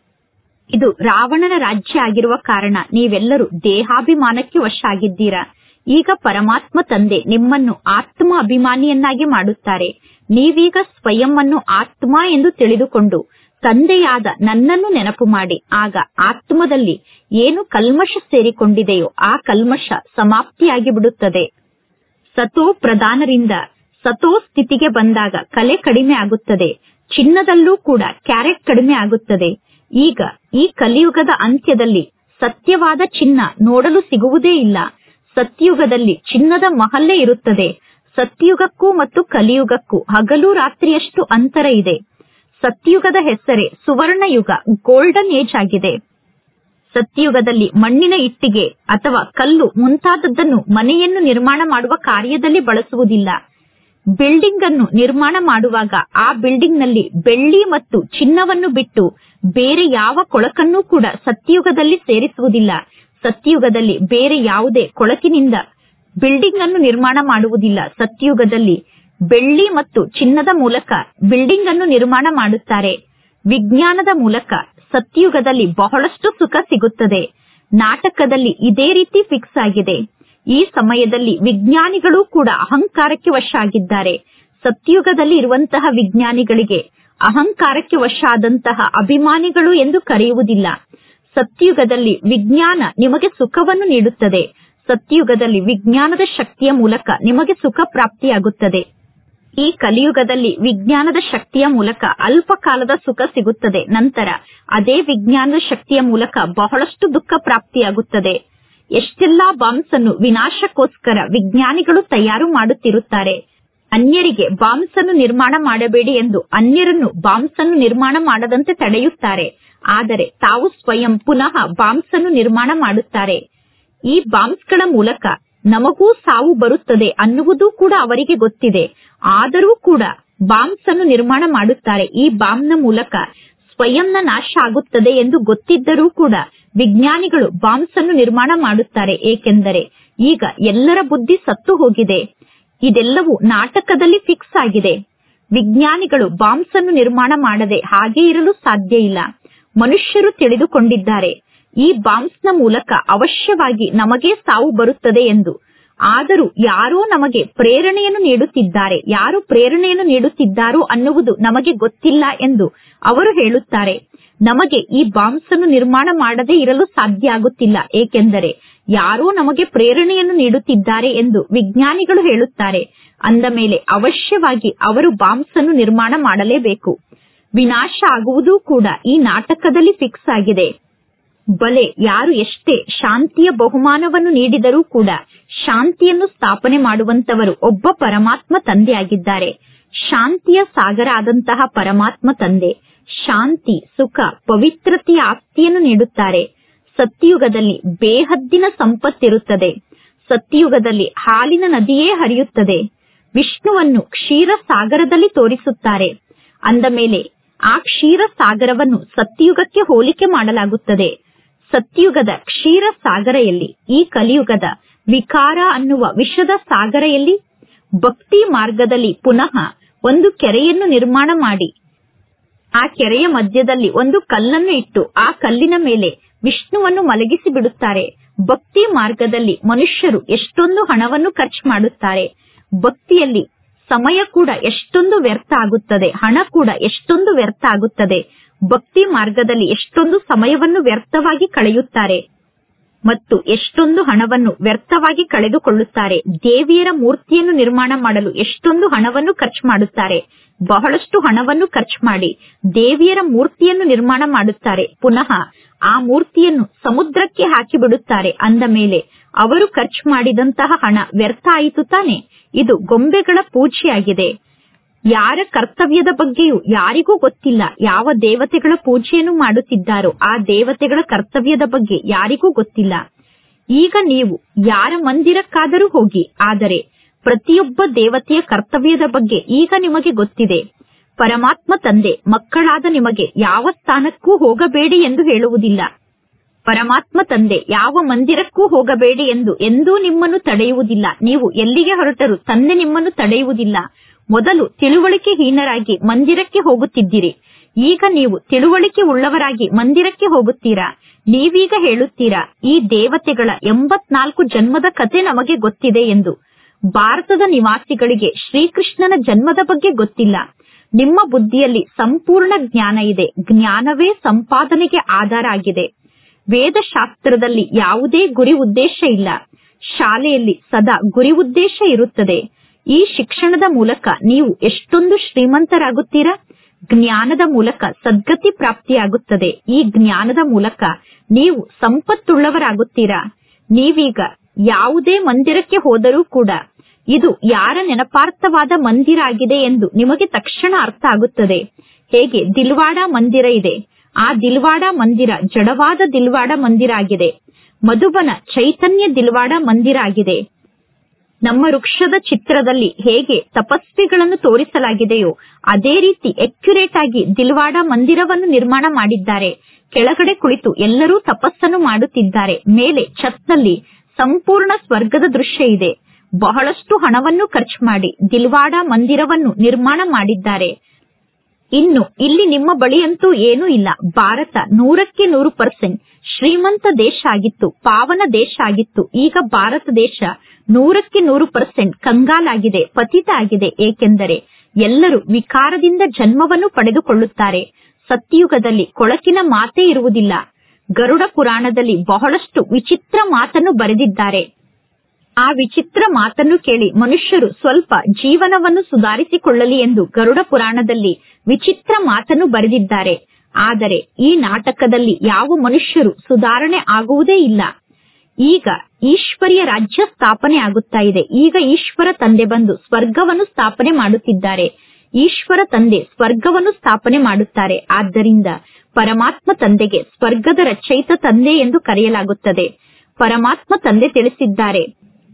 ಇದು ರಾವಣನ ರಾಜ್ಯ ಆಗಿರುವ ಕಾರಣ ನೀವೆಲ್ಲರೂ ದೇಹಾಭಿಮಾನಕ್ಕೆ ವಶ ಆಗಿದ್ದೀರಾ ಈಗ ಪರಮಾತ್ಮ ತಂದೆ ನಿಮ್ಮನ್ನು ಆತ್ಮ ಅಭಿಮಾನಿಯನ್ನಾಗಿ ಮಾಡುತ್ತಾರೆ ನೀವೀಗ ಸ್ವಯಂ ಅನ್ನು ಆತ್ಮ ಎಂದು ತಿಳಿದುಕೊಂಡು ತಂದೆಯಾದ ನನ್ನನ್ನು ನೆನಪು ಮಾಡಿ ಆಗ ಆತ್ಮದಲ್ಲಿ ಏನು ಕಲ್ಮಶ ಸೇರಿಕೊಂಡಿದೆಯೋ ಆ ಕಲ್ಮಶ ಸಮಾಪ್ತಿಯಾಗಿ ಬಿಡುತ್ತದೆ ಸತೋ ಪ್ರಧಾನರಿಂದ ಸತೋ ಸ್ಥಿತಿಗೆ ಬಂದಾಗ ಕಲೆ ಕಡಿಮೆ ಆಗುತ್ತದೆ ಚಿನ್ನದಲ್ಲೂ ಕೂಡ ಕ್ಯಾರೆಟ್ ಕಡಿಮೆ ಆಗುತ್ತದೆ ಈಗ ಈ ಕಲಿಯುಗದ ಅಂತ್ಯದಲ್ಲಿ ಸತ್ಯವಾದ ಚಿನ್ನ ನೋಡಲು ಸಿಗುವುದೇ ಇಲ್ಲ ಸತ್ಯುಗದಲ್ಲಿ ಚಿನ್ನದ ಮಹಲ್ಲೇ ಇರುತ್ತದೆ ಸತ್ಯುಗಕ್ಕೂ ಮತ್ತು ಕಲಿಯುಗಕ್ಕೂ ಹಗಲು ರಾತ್ರಿಯಷ್ಟು ಅಂತರ ಇದೆ ಸತ್ಯುಗದ ಹೆಸರೇ ಸುವರ್ಣ ಯುಗ ಗೋಲ್ಡನ್ ಏಜ್ ಆಗಿದೆ ಸತ್ಯಯುಗದಲ್ಲಿ ಮಣ್ಣಿನ ಇಟ್ಟಿಗೆ ಅಥವಾ ಕಲ್ಲು ಮುಂತಾದದ್ದನ್ನು ಮನೆಯನ್ನು ನಿರ್ಮಾಣ ಮಾಡುವ ಕಾರ್ಯದಲ್ಲಿ ಬಳಸುವುದಿಲ್ಲ ಬಿಲ್ಡಿಂಗ್ ಅನ್ನು ನಿರ್ಮಾಣ ಮಾಡುವಾಗ ಆ ಬಿಲ್ಡಿಂಗ್ ನಲ್ಲಿ ಬೆಳ್ಳಿ ಮತ್ತು ಚಿನ್ನವನ್ನು ಬಿಟ್ಟು ಬೇರೆ ಯಾವ ಕೊಳಕನ್ನೂ ಕೂಡ ಸತ್ಯಯುಗದಲ್ಲಿ ಸೇರಿಸುವುದಿಲ್ಲ ಸತ್ಯಯುಗದಲ್ಲಿ ಬೇರೆ ಯಾವುದೇ ಕೊಳಕಿನಿಂದ ಬಿಲ್ಡಿಂಗ್ ಅನ್ನು ನಿರ್ಮಾಣ ಮಾಡುವುದಿಲ್ಲ ಸತ್ಯಯುಗದಲ್ಲಿ ಬೆಳ್ಳಿ ಮತ್ತು ಚಿನ್ನದ ಮೂಲಕ ಬಿಲ್ಡಿಂಗ್ ಅನ್ನು ನಿರ್ಮಾಣ ಮಾಡುತ್ತಾರೆ ವಿಜ್ಞಾನದ ಮೂಲಕ ಸತ್ಯಯುಗದಲ್ಲಿ ಬಹಳಷ್ಟು ಸುಖ ಸಿಗುತ್ತದೆ ನಾಟಕದಲ್ಲಿ ಇದೇ ರೀತಿ ಫಿಕ್ಸ್ ಆಗಿದೆ ಈ ಸಮಯದಲ್ಲಿ ವಿಜ್ಞಾನಿಗಳು ಕೂಡ ಅಹಂಕಾರಕ್ಕೆ ವಶ ಆಗಿದ್ದಾರೆ ಸತ್ಯಯುಗದಲ್ಲಿ ಇರುವಂತಹ ವಿಜ್ಞಾನಿಗಳಿಗೆ ಅಹಂಕಾರಕ್ಕೆ ವಶ ಆದಂತಹ ಅಭಿಮಾನಿಗಳು ಎಂದು ಕರೆಯುವುದಿಲ್ಲ ಸತ್ಯಯುಗದಲ್ಲಿ ವಿಜ್ಞಾನ ನಿಮಗೆ ಸುಖವನ್ನು ನೀಡುತ್ತದೆ ಸತ್ಯಯುಗದಲ್ಲಿ ವಿಜ್ಞಾನದ ಶಕ್ತಿಯ ಮೂಲಕ ನಿಮಗೆ ಸುಖ ಪ್ರಾಪ್ತಿಯಾಗುತ್ತದೆ ಈ ಕಲಿಯುಗದಲ್ಲಿ ವಿಜ್ಞಾನದ ಶಕ್ತಿಯ ಮೂಲಕ ಅಲ್ಪ ಕಾಲದ ಸುಖ ಸಿಗುತ್ತದೆ ನಂತರ ಅದೇ ವಿಜ್ಞಾನದ ಶಕ್ತಿಯ ಮೂಲಕ ಬಹಳಷ್ಟು ದುಃಖ ಪ್ರಾಪ್ತಿಯಾಗುತ್ತದೆ ಎಷ್ಟೆಲ್ಲಾ ಬಾಂಬ್ಸ್ ಅನ್ನು ವಿನಾಶಕ್ಕೋಸ್ಕರ ವಿಜ್ಞಾನಿಗಳು ತಯಾರು ಮಾಡುತ್ತಿರುತ್ತಾರೆ ಅನ್ಯರಿಗೆ ಬಾಂಬ್ಸ್ ಅನ್ನು ನಿರ್ಮಾಣ ಮಾಡಬೇಡಿ ಎಂದು ಅನ್ಯರನ್ನು ಬಾಂಬ್ಸ್ ಅನ್ನು ನಿರ್ಮಾಣ ಮಾಡದಂತೆ ತಡೆಯುತ್ತಾರೆ ಆದರೆ ತಾವು ಸ್ವಯಂ ಪುನಃ ಬಾಂಬ್ಸ್ ಅನ್ನು ನಿರ್ಮಾಣ ಮಾಡುತ್ತಾರೆ ಈ ಬಾಂಬ್ಸ್ ಗಳ ಮೂಲಕ ನಮಗೂ ಸಾವು ಬರುತ್ತದೆ ಅನ್ನುವುದು ಕೂಡ ಅವರಿಗೆ ಗೊತ್ತಿದೆ ಆದರೂ ಕೂಡ ಬಾಂಬ್ಸ್ ಅನ್ನು ನಿರ್ಮಾಣ ಮಾಡುತ್ತಾರೆ ಈ ಬಾಂಬ್ನ ಮೂಲಕ ಸ್ವಯಂನ ನಾಶ ಆಗುತ್ತದೆ ಎಂದು ಗೊತ್ತಿದ್ದರೂ ಕೂಡ ವಿಜ್ಞಾನಿಗಳು ಬಾಂಬ್ಸ್ ಅನ್ನು ನಿರ್ಮಾಣ ಮಾಡುತ್ತಾರೆ ಏಕೆಂದರೆ ಈಗ ಎಲ್ಲರ ಬುದ್ಧಿ ಸತ್ತು ಹೋಗಿದೆ ಇದೆಲ್ಲವೂ ನಾಟಕದಲ್ಲಿ ಫಿಕ್ಸ್ ಆಗಿದೆ ವಿಜ್ಞಾನಿಗಳು ಬಾಂಬ್ಸ್ ಅನ್ನು ನಿರ್ಮಾಣ ಮಾಡದೆ ಹಾಗೆ ಇರಲು ಸಾಧ್ಯ ಇಲ್ಲ ಮನುಷ್ಯರು ತಿಳಿದುಕೊಂಡಿದ್ದಾರೆ ಈ ಬಾಂಬ್ಸ್ ನ ಮೂಲಕ ಅವಶ್ಯವಾಗಿ ನಮಗೆ ಸಾವು ಬರುತ್ತದೆ ಎಂದು ಆದರೂ ಯಾರೋ ನಮಗೆ ಪ್ರೇರಣೆಯನ್ನು ನೀಡುತ್ತಿದ್ದಾರೆ ಯಾರು ಪ್ರೇರಣೆಯನ್ನು ನೀಡುತ್ತಿದ್ದಾರೋ ಅನ್ನುವುದು ನಮಗೆ ಗೊತ್ತಿಲ್ಲ ಎಂದು ಅವರು ಹೇಳುತ್ತಾರೆ ನಮಗೆ ಈ ಬಾಂಬ್ಸ್ ಅನ್ನು ನಿರ್ಮಾಣ ಮಾಡದೇ ಇರಲು ಸಾಧ್ಯ ಆಗುತ್ತಿಲ್ಲ ಏಕೆಂದರೆ ಯಾರೋ ನಮಗೆ ಪ್ರೇರಣೆಯನ್ನು ನೀಡುತ್ತಿದ್ದಾರೆ ಎಂದು ವಿಜ್ಞಾನಿಗಳು ಹೇಳುತ್ತಾರೆ ಅಂದ ಮೇಲೆ ಅವಶ್ಯವಾಗಿ ಅವರು ಬಾಂಬ್ಸ್ ಅನ್ನು ನಿರ್ಮಾಣ ಮಾಡಲೇಬೇಕು ವಿನಾಶ ಆಗುವುದೂ ಕೂಡ ಈ ನಾಟಕದಲ್ಲಿ ಫಿಕ್ಸ್ ಆಗಿದೆ ಬಲೆ ಯಾರು ಎಷ್ಟೇ ಶಾಂತಿಯ ಬಹುಮಾನವನ್ನು ನೀಡಿದರೂ ಕೂಡ ಶಾಂತಿಯನ್ನು ಸ್ಥಾಪನೆ ಮಾಡುವಂತವರು ಒಬ್ಬ ಪರಮಾತ್ಮ ತಂದೆಯಾಗಿದ್ದಾರೆ ಶಾಂತಿಯ ಸಾಗರ ಆದಂತಹ ಪರಮಾತ್ಮ ತಂದೆ ಶಾಂತಿ ಸುಖ ಪವಿತ್ರತೆಯ ಆಸ್ತಿಯನ್ನು ನೀಡುತ್ತಾರೆ ಸತ್ಯಯುಗದಲ್ಲಿ ಬೇಹದ್ದಿನ ಸಂಪತ್ತಿರುತ್ತದೆ ಸತ್ಯಯುಗದಲ್ಲಿ ಹಾಲಿನ ನದಿಯೇ ಹರಿಯುತ್ತದೆ ವಿಷ್ಣುವನ್ನು ಕ್ಷೀರ ಸಾಗರದಲ್ಲಿ ತೋರಿಸುತ್ತಾರೆ ಅಂದ ಮೇಲೆ ಆ ಕ್ಷೀರ ಸಾಗರವನ್ನು ಸತ್ಯಯುಗಕ್ಕೆ ಹೋಲಿಕೆ ಮಾಡಲಾಗುತ್ತದೆ ಸತ್ಯಯುಗದ ಕ್ಷೀರ ಸಾಗರ ಎಲ್ಲಿ ಈ ಕಲಿಯುಗದ ವಿಕಾರ ಅನ್ನುವ ವಿಷದ ಸಾಗರ ಎಲ್ಲಿ ಭಕ್ತಿ ಮಾರ್ಗದಲ್ಲಿ ಪುನಃ ಒಂದು ಕೆರೆಯನ್ನು ನಿರ್ಮಾಣ ಮಾಡಿ ಆ ಕೆರೆಯ ಮಧ್ಯದಲ್ಲಿ ಒಂದು ಕಲ್ಲನ್ನು ಇಟ್ಟು ಆ ಕಲ್ಲಿನ ಮೇಲೆ ವಿಷ್ಣುವನ್ನು ಮಲಗಿಸಿ ಬಿಡುತ್ತಾರೆ ಭಕ್ತಿ ಮಾರ್ಗದಲ್ಲಿ ಮನುಷ್ಯರು ಎಷ್ಟೊಂದು ಹಣವನ್ನು ಖರ್ಚು ಮಾಡುತ್ತಾರೆ ಭಕ್ತಿಯಲ್ಲಿ ಸಮಯ ಕೂಡ ಎಷ್ಟೊಂದು ವ್ಯರ್ಥ ಆಗುತ್ತದೆ ಹಣ ಕೂಡ ಎಷ್ಟೊಂದು ವ್ಯರ್ಥ ಆಗುತ್ತದೆ ಭಕ್ತಿ ಮಾರ್ಗದಲ್ಲಿ ಎಷ್ಟೊಂದು ಸಮಯವನ್ನು ವ್ಯರ್ಥವಾಗಿ ಕಳೆಯುತ್ತಾರೆ ಮತ್ತು ಎಷ್ಟೊಂದು ಹಣವನ್ನು ವ್ಯರ್ಥವಾಗಿ ಕಳೆದುಕೊಳ್ಳುತ್ತಾರೆ ದೇವಿಯರ ಮೂರ್ತಿಯನ್ನು ನಿರ್ಮಾಣ ಮಾಡಲು ಎಷ್ಟೊಂದು ಹಣವನ್ನು ಖರ್ಚು ಮಾಡುತ್ತಾರೆ ಬಹಳಷ್ಟು ಹಣವನ್ನು ಖರ್ಚು ಮಾಡಿ ದೇವಿಯರ ಮೂರ್ತಿಯನ್ನು ನಿರ್ಮಾಣ ಮಾಡುತ್ತಾರೆ ಪುನಃ ಆ ಮೂರ್ತಿಯನ್ನು ಸಮುದ್ರಕ್ಕೆ ಹಾಕಿ ಬಿಡುತ್ತಾರೆ ಅಂದ ಮೇಲೆ ಅವರು ಖರ್ಚು ಮಾಡಿದಂತಹ ಹಣ ವ್ಯರ್ಥ ಆಯಿತು ತಾನೆ ಇದು ಗೊಂಬೆಗಳ ಪೂಜೆಯಾಗಿದೆ ಯಾರ ಕರ್ತವ್ಯದ ಬಗ್ಗೆಯೂ ಯಾರಿಗೂ ಗೊತ್ತಿಲ್ಲ ಯಾವ ದೇವತೆಗಳ ಪೂಜೆಯನ್ನು ಮಾಡುತ್ತಿದ್ದಾರೋ ಆ ದೇವತೆಗಳ ಕರ್ತವ್ಯದ ಬಗ್ಗೆ ಯಾರಿಗೂ ಗೊತ್ತಿಲ್ಲ ಈಗ ನೀವು ಯಾರ ಮಂದಿರಕ್ಕಾದರೂ ಹೋಗಿ ಆದರೆ ಪ್ರತಿಯೊಬ್ಬ ದೇವತೆಯ ಕರ್ತವ್ಯದ ಬಗ್ಗೆ ಈಗ ನಿಮಗೆ ಗೊತ್ತಿದೆ ಪರಮಾತ್ಮ ತಂದೆ ಮಕ್ಕಳಾದ ನಿಮಗೆ ಯಾವ ಸ್ಥಾನಕ್ಕೂ ಹೋಗಬೇಡಿ ಎಂದು ಹೇಳುವುದಿಲ್ಲ ಪರಮಾತ್ಮ ತಂದೆ ಯಾವ ಮಂದಿರಕ್ಕೂ ಹೋಗಬೇಡಿ ಎಂದು ಎಂದೂ ನಿಮ್ಮನ್ನು ತಡೆಯುವುದಿಲ್ಲ ನೀವು ಎಲ್ಲಿಗೆ ಹೊರಟರು ತಂದೆ ನಿಮ್ಮನ್ನು ತಡೆಯುವುದಿಲ್ಲ ಮೊದಲು ತಿಳುವಳಿಕೆ ಹೀನರಾಗಿ ಮಂದಿರಕ್ಕೆ ಹೋಗುತ್ತಿದ್ದಿರಿ ಈಗ ನೀವು ತಿಳುವಳಿಕೆ ಉಳ್ಳವರಾಗಿ ಮಂದಿರಕ್ಕೆ ಹೋಗುತ್ತೀರಾ ನೀವೀಗ ಹೇಳುತ್ತೀರಾ ಈ ದೇವತೆಗಳ ಎಂಬತ್ನಾಲ್ಕು ಜನ್ಮದ ಕತೆ ನಮಗೆ ಗೊತ್ತಿದೆ ಎಂದು ಭಾರತದ ನಿವಾಸಿಗಳಿಗೆ ಶ್ರೀಕೃಷ್ಣನ ಜನ್ಮದ ಬಗ್ಗೆ ಗೊತ್ತಿಲ್ಲ ನಿಮ್ಮ ಬುದ್ಧಿಯಲ್ಲಿ ಸಂಪೂರ್ಣ ಜ್ಞಾನ ಇದೆ ಜ್ಞಾನವೇ ಸಂಪಾದನೆಗೆ ಆಧಾರ ಆಗಿದೆ ವೇದಶಾಸ್ತ್ರದಲ್ಲಿ ಯಾವುದೇ ಗುರಿ ಉದ್ದೇಶ ಇಲ್ಲ ಶಾಲೆಯಲ್ಲಿ ಸದಾ ಗುರಿ ಉದ್ದೇಶ ಇರುತ್ತದೆ ಈ ಶಿಕ್ಷಣದ ಮೂಲಕ ನೀವು ಎಷ್ಟೊಂದು ಶ್ರೀಮಂತರಾಗುತ್ತೀರಾ ಜ್ಞಾನದ ಮೂಲಕ ಸದ್ಗತಿ ಪ್ರಾಪ್ತಿಯಾಗುತ್ತದೆ ಈ ಜ್ಞಾನದ ಮೂಲಕ ನೀವು ಸಂಪತ್ತುಳ್ಳವರಾಗುತ್ತೀರಾ ನೀವೀಗ ಯಾವುದೇ ಮಂದಿರಕ್ಕೆ ಹೋದರೂ ಕೂಡ ಇದು ಯಾರ ನೆನಪಾರ್ಥವಾದ ಮಂದಿರ ಆಗಿದೆ ಎಂದು ನಿಮಗೆ ತಕ್ಷಣ ಅರ್ಥ ಆಗುತ್ತದೆ ಹೇಗೆ ದಿಲ್ವಾಡ ಮಂದಿರ ಇದೆ ಆ ದಿಲ್ವಾಡ ಮಂದಿರ ಜಡವಾದ ದಿಲ್ವಾಡ ಮಂದಿರ ಆಗಿದೆ ಮಧುಬನ ಚೈತನ್ಯ ದಿಲ್ವಾಡ ಮಂದಿರ ಆಗಿದೆ ನಮ್ಮ ವೃಕ್ಷದ ಚಿತ್ರದಲ್ಲಿ ಹೇಗೆ ತಪಸ್ವಿಗಳನ್ನು ತೋರಿಸಲಾಗಿದೆಯೋ ಅದೇ ರೀತಿ ಅಕ್ಯುರೇಟ್ ಆಗಿ ದಿಲ್ವಾಡ ಮಂದಿರವನ್ನು ನಿರ್ಮಾಣ ಮಾಡಿದ್ದಾರೆ ಕೆಳಗಡೆ ಕುಳಿತು ಎಲ್ಲರೂ ತಪಸ್ಸನ್ನು ಮಾಡುತ್ತಿದ್ದಾರೆ ಮೇಲೆ ಛತ್ನಲ್ಲಿ ಸಂಪೂರ್ಣ ಸ್ವರ್ಗದ ದೃಶ್ಯ ಇದೆ ಬಹಳಷ್ಟು ಹಣವನ್ನು ಖರ್ಚು ಮಾಡಿ ದಿಲ್ವಾಡ ಮಂದಿರವನ್ನು ನಿರ್ಮಾಣ ಮಾಡಿದ್ದಾರೆ ಇನ್ನು ಇಲ್ಲಿ ನಿಮ್ಮ ಬಳಿಯಂತೂ ಏನೂ ಇಲ್ಲ ಭಾರತ ನೂರಕ್ಕೆ ನೂರು ಪರ್ಸೆಂಟ್ ಶ್ರೀಮಂತ ದೇಶ ಆಗಿತ್ತು ಪಾವನ ದೇಶ ಆಗಿತ್ತು ಈಗ ಭಾರತ ದೇಶ ನೂರಕ್ಕೆ ನೂರು ಪರ್ಸೆಂಟ್ ಕಂಗಾಲಾಗಿದೆ ಪತಿತ ಆಗಿದೆ ಏಕೆಂದರೆ ಎಲ್ಲರೂ ವಿಕಾರದಿಂದ ಜನ್ಮವನ್ನು ಪಡೆದುಕೊಳ್ಳುತ್ತಾರೆ ಸತ್ಯುಗದಲ್ಲಿ ಕೊಳಕಿನ ಮಾತೇ ಇರುವುದಿಲ್ಲ ಗರುಡ ಪುರಾಣದಲ್ಲಿ ಬಹಳಷ್ಟು ವಿಚಿತ್ರ ಮಾತನ್ನು ಬರೆದಿದ್ದಾರೆ ಆ ವಿಚಿತ್ರ ಮಾತನ್ನು ಕೇಳಿ ಮನುಷ್ಯರು ಸ್ವಲ್ಪ ಜೀವನವನ್ನು ಸುಧಾರಿಸಿಕೊಳ್ಳಲಿ ಎಂದು ಗರುಡ ಪುರಾಣದಲ್ಲಿ ವಿಚಿತ್ರ ಮಾತನ್ನು ಬರೆದಿದ್ದಾರೆ ಆದರೆ ಈ ನಾಟಕದಲ್ಲಿ ಯಾವ ಮನುಷ್ಯರು ಸುಧಾರಣೆ ಆಗುವುದೇ ಇಲ್ಲ ಈಗ ಈಶ್ವರಿಯ ರಾಜ್ಯ ಸ್ಥಾಪನೆ ಆಗುತ್ತಾ ಇದೆ ಈಗ ಈಶ್ವರ ತಂದೆ ಬಂದು ಸ್ವರ್ಗವನ್ನು ಸ್ಥಾಪನೆ ಮಾಡುತ್ತಿದ್ದಾರೆ ಈಶ್ವರ ತಂದೆ ಸ್ವರ್ಗವನ್ನು ಸ್ಥಾಪನೆ ಮಾಡುತ್ತಾರೆ ಆದ್ದರಿಂದ ಪರಮಾತ್ಮ ತಂದೆಗೆ ಸ್ವರ್ಗದ ರಚಯಿತ ತಂದೆ ಎಂದು ಕರೆಯಲಾಗುತ್ತದೆ ಪರಮಾತ್ಮ ತಂದೆ ತಿಳಿಸಿದ್ದಾರೆ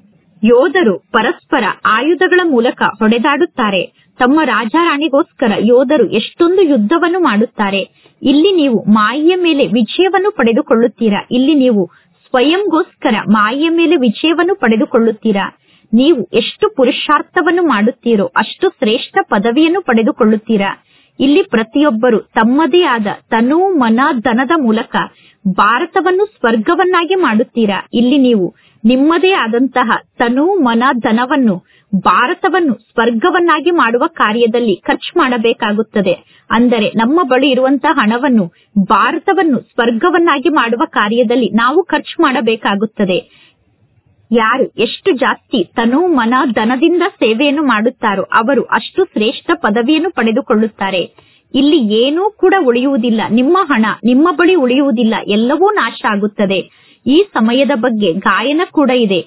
ಯೋಧರು ಪರಸ್ಪರ ಆಯುಧಗಳ ಮೂಲಕ ಹೊಡೆದಾಡುತ್ತಾರೆ ತಮ್ಮ ರಾಜಾರಾಣಿಗೋಸ್ಕರ ಯೋಧರು ಎಷ್ಟೊಂದು ಯುದ್ಧವನ್ನು ಮಾಡುತ್ತಾರೆ ಇಲ್ಲಿ ನೀವು ಮಾಯೆಯ ಮೇಲೆ ವಿಜಯವನ್ನು ಪಡೆದುಕೊಳ್ಳುತ್ತೀರಾ ಇಲ್ಲಿ ನೀವು ಸ್ವಯಂಗೋಸ್ಕರ ಮಾಯೆಯ ಮೇಲೆ ವಿಜಯವನ್ನು ಪಡೆದುಕೊಳ್ಳುತ್ತೀರಾ ನೀವು ಎಷ್ಟು ಪುರುಷಾರ್ಥವನ್ನು ಮಾಡುತ್ತೀರೋ ಅಷ್ಟು ಶ್ರೇಷ್ಠ ಪದವಿಯನ್ನು ಪಡೆದುಕೊಳ್ಳುತ್ತೀರಾ ಇಲ್ಲಿ ಪ್ರತಿಯೊಬ್ಬರು ತಮ್ಮದೇ ಆದ ತನು ಮನ ಧನದ ಮೂಲಕ ಭಾರತವನ್ನು ಸ್ವರ್ಗವನ್ನಾಗಿ ಮಾಡುತ್ತೀರಾ ಇಲ್ಲಿ ನೀವು ನಿಮ್ಮದೇ ಆದಂತಹ ತನು ಮನ ಧನವನ್ನು ಭಾರತವನ್ನು ಸ್ವರ್ಗವನ್ನಾಗಿ ಮಾಡುವ ಕಾರ್ಯದಲ್ಲಿ ಖರ್ಚು ಮಾಡಬೇಕಾಗುತ್ತದೆ ಅಂದರೆ ನಮ್ಮ ಬಳಿ ಇರುವಂತಹ ಹಣವನ್ನು ಭಾರತವನ್ನು ಸ್ವರ್ಗವನ್ನಾಗಿ ಮಾಡುವ ಕಾರ್ಯದಲ್ಲಿ ನಾವು ಖರ್ಚು ಮಾಡಬೇಕಾಗುತ್ತದೆ ಯಾರು ಎಷ್ಟು ಜಾಸ್ತಿ ತನು ಮನ ಧನದಿಂದ ಸೇವೆಯನ್ನು ಮಾಡುತ್ತಾರೋ ಅವರು ಅಷ್ಟು ಶ್ರೇಷ್ಠ ಪದವಿಯನ್ನು ಪಡೆದುಕೊಳ್ಳುತ್ತಾರೆ ಇಲ್ಲಿ ಏನೂ ಕೂಡ ಉಳಿಯುವುದಿಲ್ಲ ನಿಮ್ಮ ಹಣ ನಿಮ್ಮ ಬಳಿ ಉಳಿಯುವುದಿಲ್ಲ ಎಲ್ಲವೂ ನಾಶ ಆಗುತ್ತದೆ ಈ ಸಮಯದ ಬಗ್ಗೆ ಗಾಯನ ಕೂಡ ಇದೆ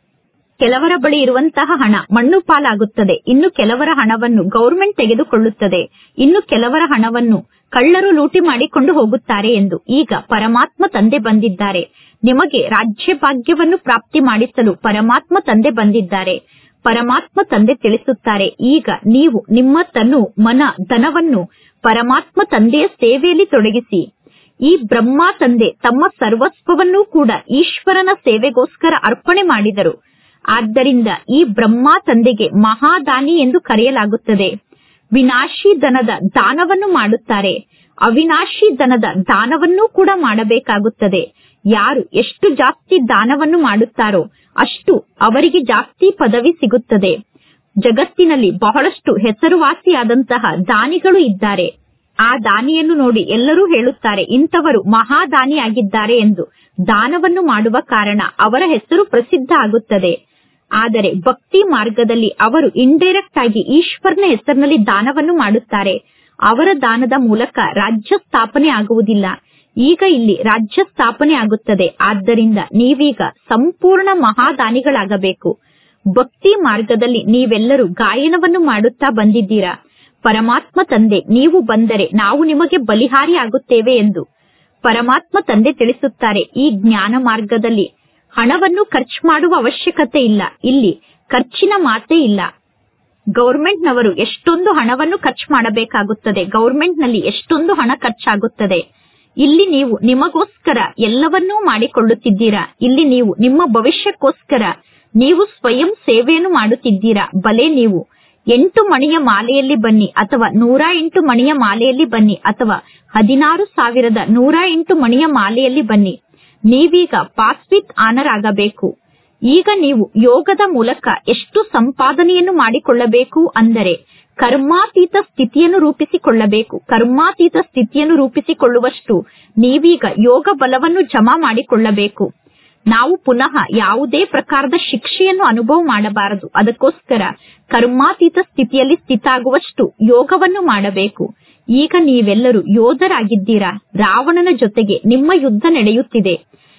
ಕೆಲವರ ಬಳಿ ಇರುವಂತಹ ಹಣ ಮಣ್ಣು ಪಾಲಾಗುತ್ತದೆ ಇನ್ನು ಕೆಲವರ ಹಣವನ್ನು ಗೌರ್ಮೆಂಟ್ ತೆಗೆದುಕೊಳ್ಳುತ್ತದೆ ಇನ್ನು ಕೆಲವರ ಹಣವನ್ನು ಕಳ್ಳರು ಲೂಟಿ ಮಾಡಿಕೊಂಡು ಹೋಗುತ್ತಾರೆ ಎಂದು ಈಗ ಪರಮಾತ್ಮ ತಂದೆ ಬಂದಿದ್ದಾರೆ ನಿಮಗೆ ರಾಜ್ಯ ಭಾಗ್ಯವನ್ನು ಪ್ರಾಪ್ತಿ ಮಾಡಿಸಲು ಪರಮಾತ್ಮ ತಂದೆ ಬಂದಿದ್ದಾರೆ ಪರಮಾತ್ಮ ತಂದೆ ತಿಳಿಸುತ್ತಾರೆ ಈಗ ನೀವು ನಿಮ್ಮ ತನು ಮನ ಧನವನ್ನು ಪರಮಾತ್ಮ ತಂದೆಯ ಸೇವೆಯಲ್ಲಿ ತೊಡಗಿಸಿ ಈ ಬ್ರಹ್ಮ ತಂದೆ ತಮ್ಮ ಸರ್ವಸ್ವವನ್ನೂ ಕೂಡ ಈಶ್ವರನ ಸೇವೆಗೋಸ್ಕರ ಅರ್ಪಣೆ ಮಾಡಿದರು ಆದ್ದರಿಂದ ಈ ಬ್ರಹ್ಮ ತಂದೆಗೆ ಮಹಾದಾನಿ ಎಂದು ಕರೆಯಲಾಗುತ್ತದೆ ವಿನಾಶಿ ಧನದ ದಾನವನ್ನು ಮಾಡುತ್ತಾರೆ ಅವಿನಾಶಿ ಧನದ ದಾನವನ್ನೂ ಕೂಡ ಮಾಡಬೇಕಾಗುತ್ತದೆ ಯಾರು ಎಷ್ಟು ಜಾಸ್ತಿ ದಾನವನ್ನು ಮಾಡುತ್ತಾರೋ ಅಷ್ಟು ಅವರಿಗೆ ಜಾಸ್ತಿ ಪದವಿ ಸಿಗುತ್ತದೆ ಜಗತ್ತಿನಲ್ಲಿ ಬಹಳಷ್ಟು ಹೆಸರುವಾಸಿಯಾದಂತಹ ದಾನಿಗಳು ಇದ್ದಾರೆ ಆ ದಾನಿಯನ್ನು ನೋಡಿ ಎಲ್ಲರೂ ಹೇಳುತ್ತಾರೆ ಇಂಥವರು ಮಹಾದಾನಿಯಾಗಿದ್ದಾರೆ ಎಂದು ದಾನವನ್ನು ಮಾಡುವ ಕಾರಣ ಅವರ ಹೆಸರು ಪ್ರಸಿದ್ಧ ಆಗುತ್ತದೆ ಆದರೆ ಭಕ್ತಿ ಮಾರ್ಗದಲ್ಲಿ ಅವರು ಇಂಡೈರೆಕ್ಟ್ ಆಗಿ ಈಶ್ವರನ ಹೆಸರಿನಲ್ಲಿ ದಾನವನ್ನು ಮಾಡುತ್ತಾರೆ ಅವರ ದಾನದ ಮೂಲಕ ರಾಜ್ಯ ಸ್ಥಾಪನೆ ಆಗುವುದಿಲ್ಲ ಈಗ ಇಲ್ಲಿ ರಾಜ್ಯ ಸ್ಥಾಪನೆ ಆಗುತ್ತದೆ ಆದ್ದರಿಂದ ನೀವೀಗ ಸಂಪೂರ್ಣ ಮಹಾದಾನಿಗಳಾಗಬೇಕು ಭಕ್ತಿ ಮಾರ್ಗದಲ್ಲಿ ನೀವೆಲ್ಲರೂ ಗಾಯನವನ್ನು ಮಾಡುತ್ತಾ ಬಂದಿದ್ದೀರಾ ಪರಮಾತ್ಮ ತಂದೆ ನೀವು ಬಂದರೆ ನಾವು ನಿಮಗೆ ಬಲಿಹಾರಿ ಆಗುತ್ತೇವೆ ಎಂದು ಪರಮಾತ್ಮ ತಂದೆ ತಿಳಿಸುತ್ತಾರೆ ಈ ಜ್ಞಾನ ಮಾರ್ಗದಲ್ಲಿ ಹಣವನ್ನು ಖರ್ಚು ಮಾಡುವ ಅವಶ್ಯಕತೆ ಇಲ್ಲ ಇಲ್ಲಿ ಖರ್ಚಿನ ಮಾತೇ ಇಲ್ಲ ಗೌರ್ಮೆಂಟ್ನವರು ಎಷ್ಟೊಂದು ಹಣವನ್ನು ಖರ್ಚು ಮಾಡಬೇಕಾಗುತ್ತದೆ ಗೌರ್ಮೆಂಟ್ನಲ್ಲಿ ಎಷ್ಟೊಂದು ಹಣ ಖರ್ಚಾಗುತ್ತದೆ ಇಲ್ಲಿ ನೀವು ನಿಮಗೋಸ್ಕರ ಎಲ್ಲವನ್ನೂ ಮಾಡಿಕೊಳ್ಳುತ್ತಿದ್ದೀರಾ ಇಲ್ಲಿ ನೀವು ನಿಮ್ಮ ಭವಿಷ್ಯಕ್ಕೋಸ್ಕರ ನೀವು ಸ್ವಯಂ ಸೇವೆಯನ್ನು ಮಾಡುತ್ತಿದ್ದೀರಾ ಬಲೆ ನೀವು ಎಂಟು ಮಣಿಯ ಮಾಲೆಯಲ್ಲಿ ಬನ್ನಿ ಅಥವಾ ನೂರ ಎಂಟು ಮಣಿಯ ಮಾಲೆಯಲ್ಲಿ ಬನ್ನಿ ಅಥವಾ ಹದಿನಾರು ಸಾವಿರದ ನೂರ ಎಂಟು ಮಣಿಯ ಮಾಲೆಯಲ್ಲಿ ಬನ್ನಿ ನೀವೀಗ ಪಾಸ್ ವಿತ್ ಆನರ್ ಆಗಬೇಕು ಈಗ ನೀವು ಯೋಗದ ಮೂಲಕ ಎಷ್ಟು ಸಂಪಾದನೆಯನ್ನು ಮಾಡಿಕೊಳ್ಳಬೇಕು ಅಂದರೆ ಕರ್ಮಾತೀತ ಸ್ಥಿತಿಯನ್ನು ರೂಪಿಸಿಕೊಳ್ಳಬೇಕು ಕರ್ಮಾತೀತ ಸ್ಥಿತಿಯನ್ನು ರೂಪಿಸಿಕೊಳ್ಳುವಷ್ಟು ನೀವೀಗ ಯೋಗ ಬಲವನ್ನು ಜಮಾ ಮಾಡಿಕೊಳ್ಳಬೇಕು ನಾವು ಪುನಃ ಯಾವುದೇ ಪ್ರಕಾರದ ಶಿಕ್ಷೆಯನ್ನು ಅನುಭವ ಮಾಡಬಾರದು ಅದಕ್ಕೋಸ್ಕರ ಕರ್ಮಾತೀತ ಸ್ಥಿತಿಯಲ್ಲಿ ಸ್ಥಿತಾಗುವಷ್ಟು ಯೋಗವನ್ನು ಮಾಡಬೇಕು ಈಗ ನೀವೆಲ್ಲರೂ ಯೋಧರಾಗಿದ್ದೀರಾ ರಾವಣನ ಜೊತೆಗೆ ನಿಮ್ಮ ಯುದ್ಧ ನಡೆಯುತ್ತಿದೆ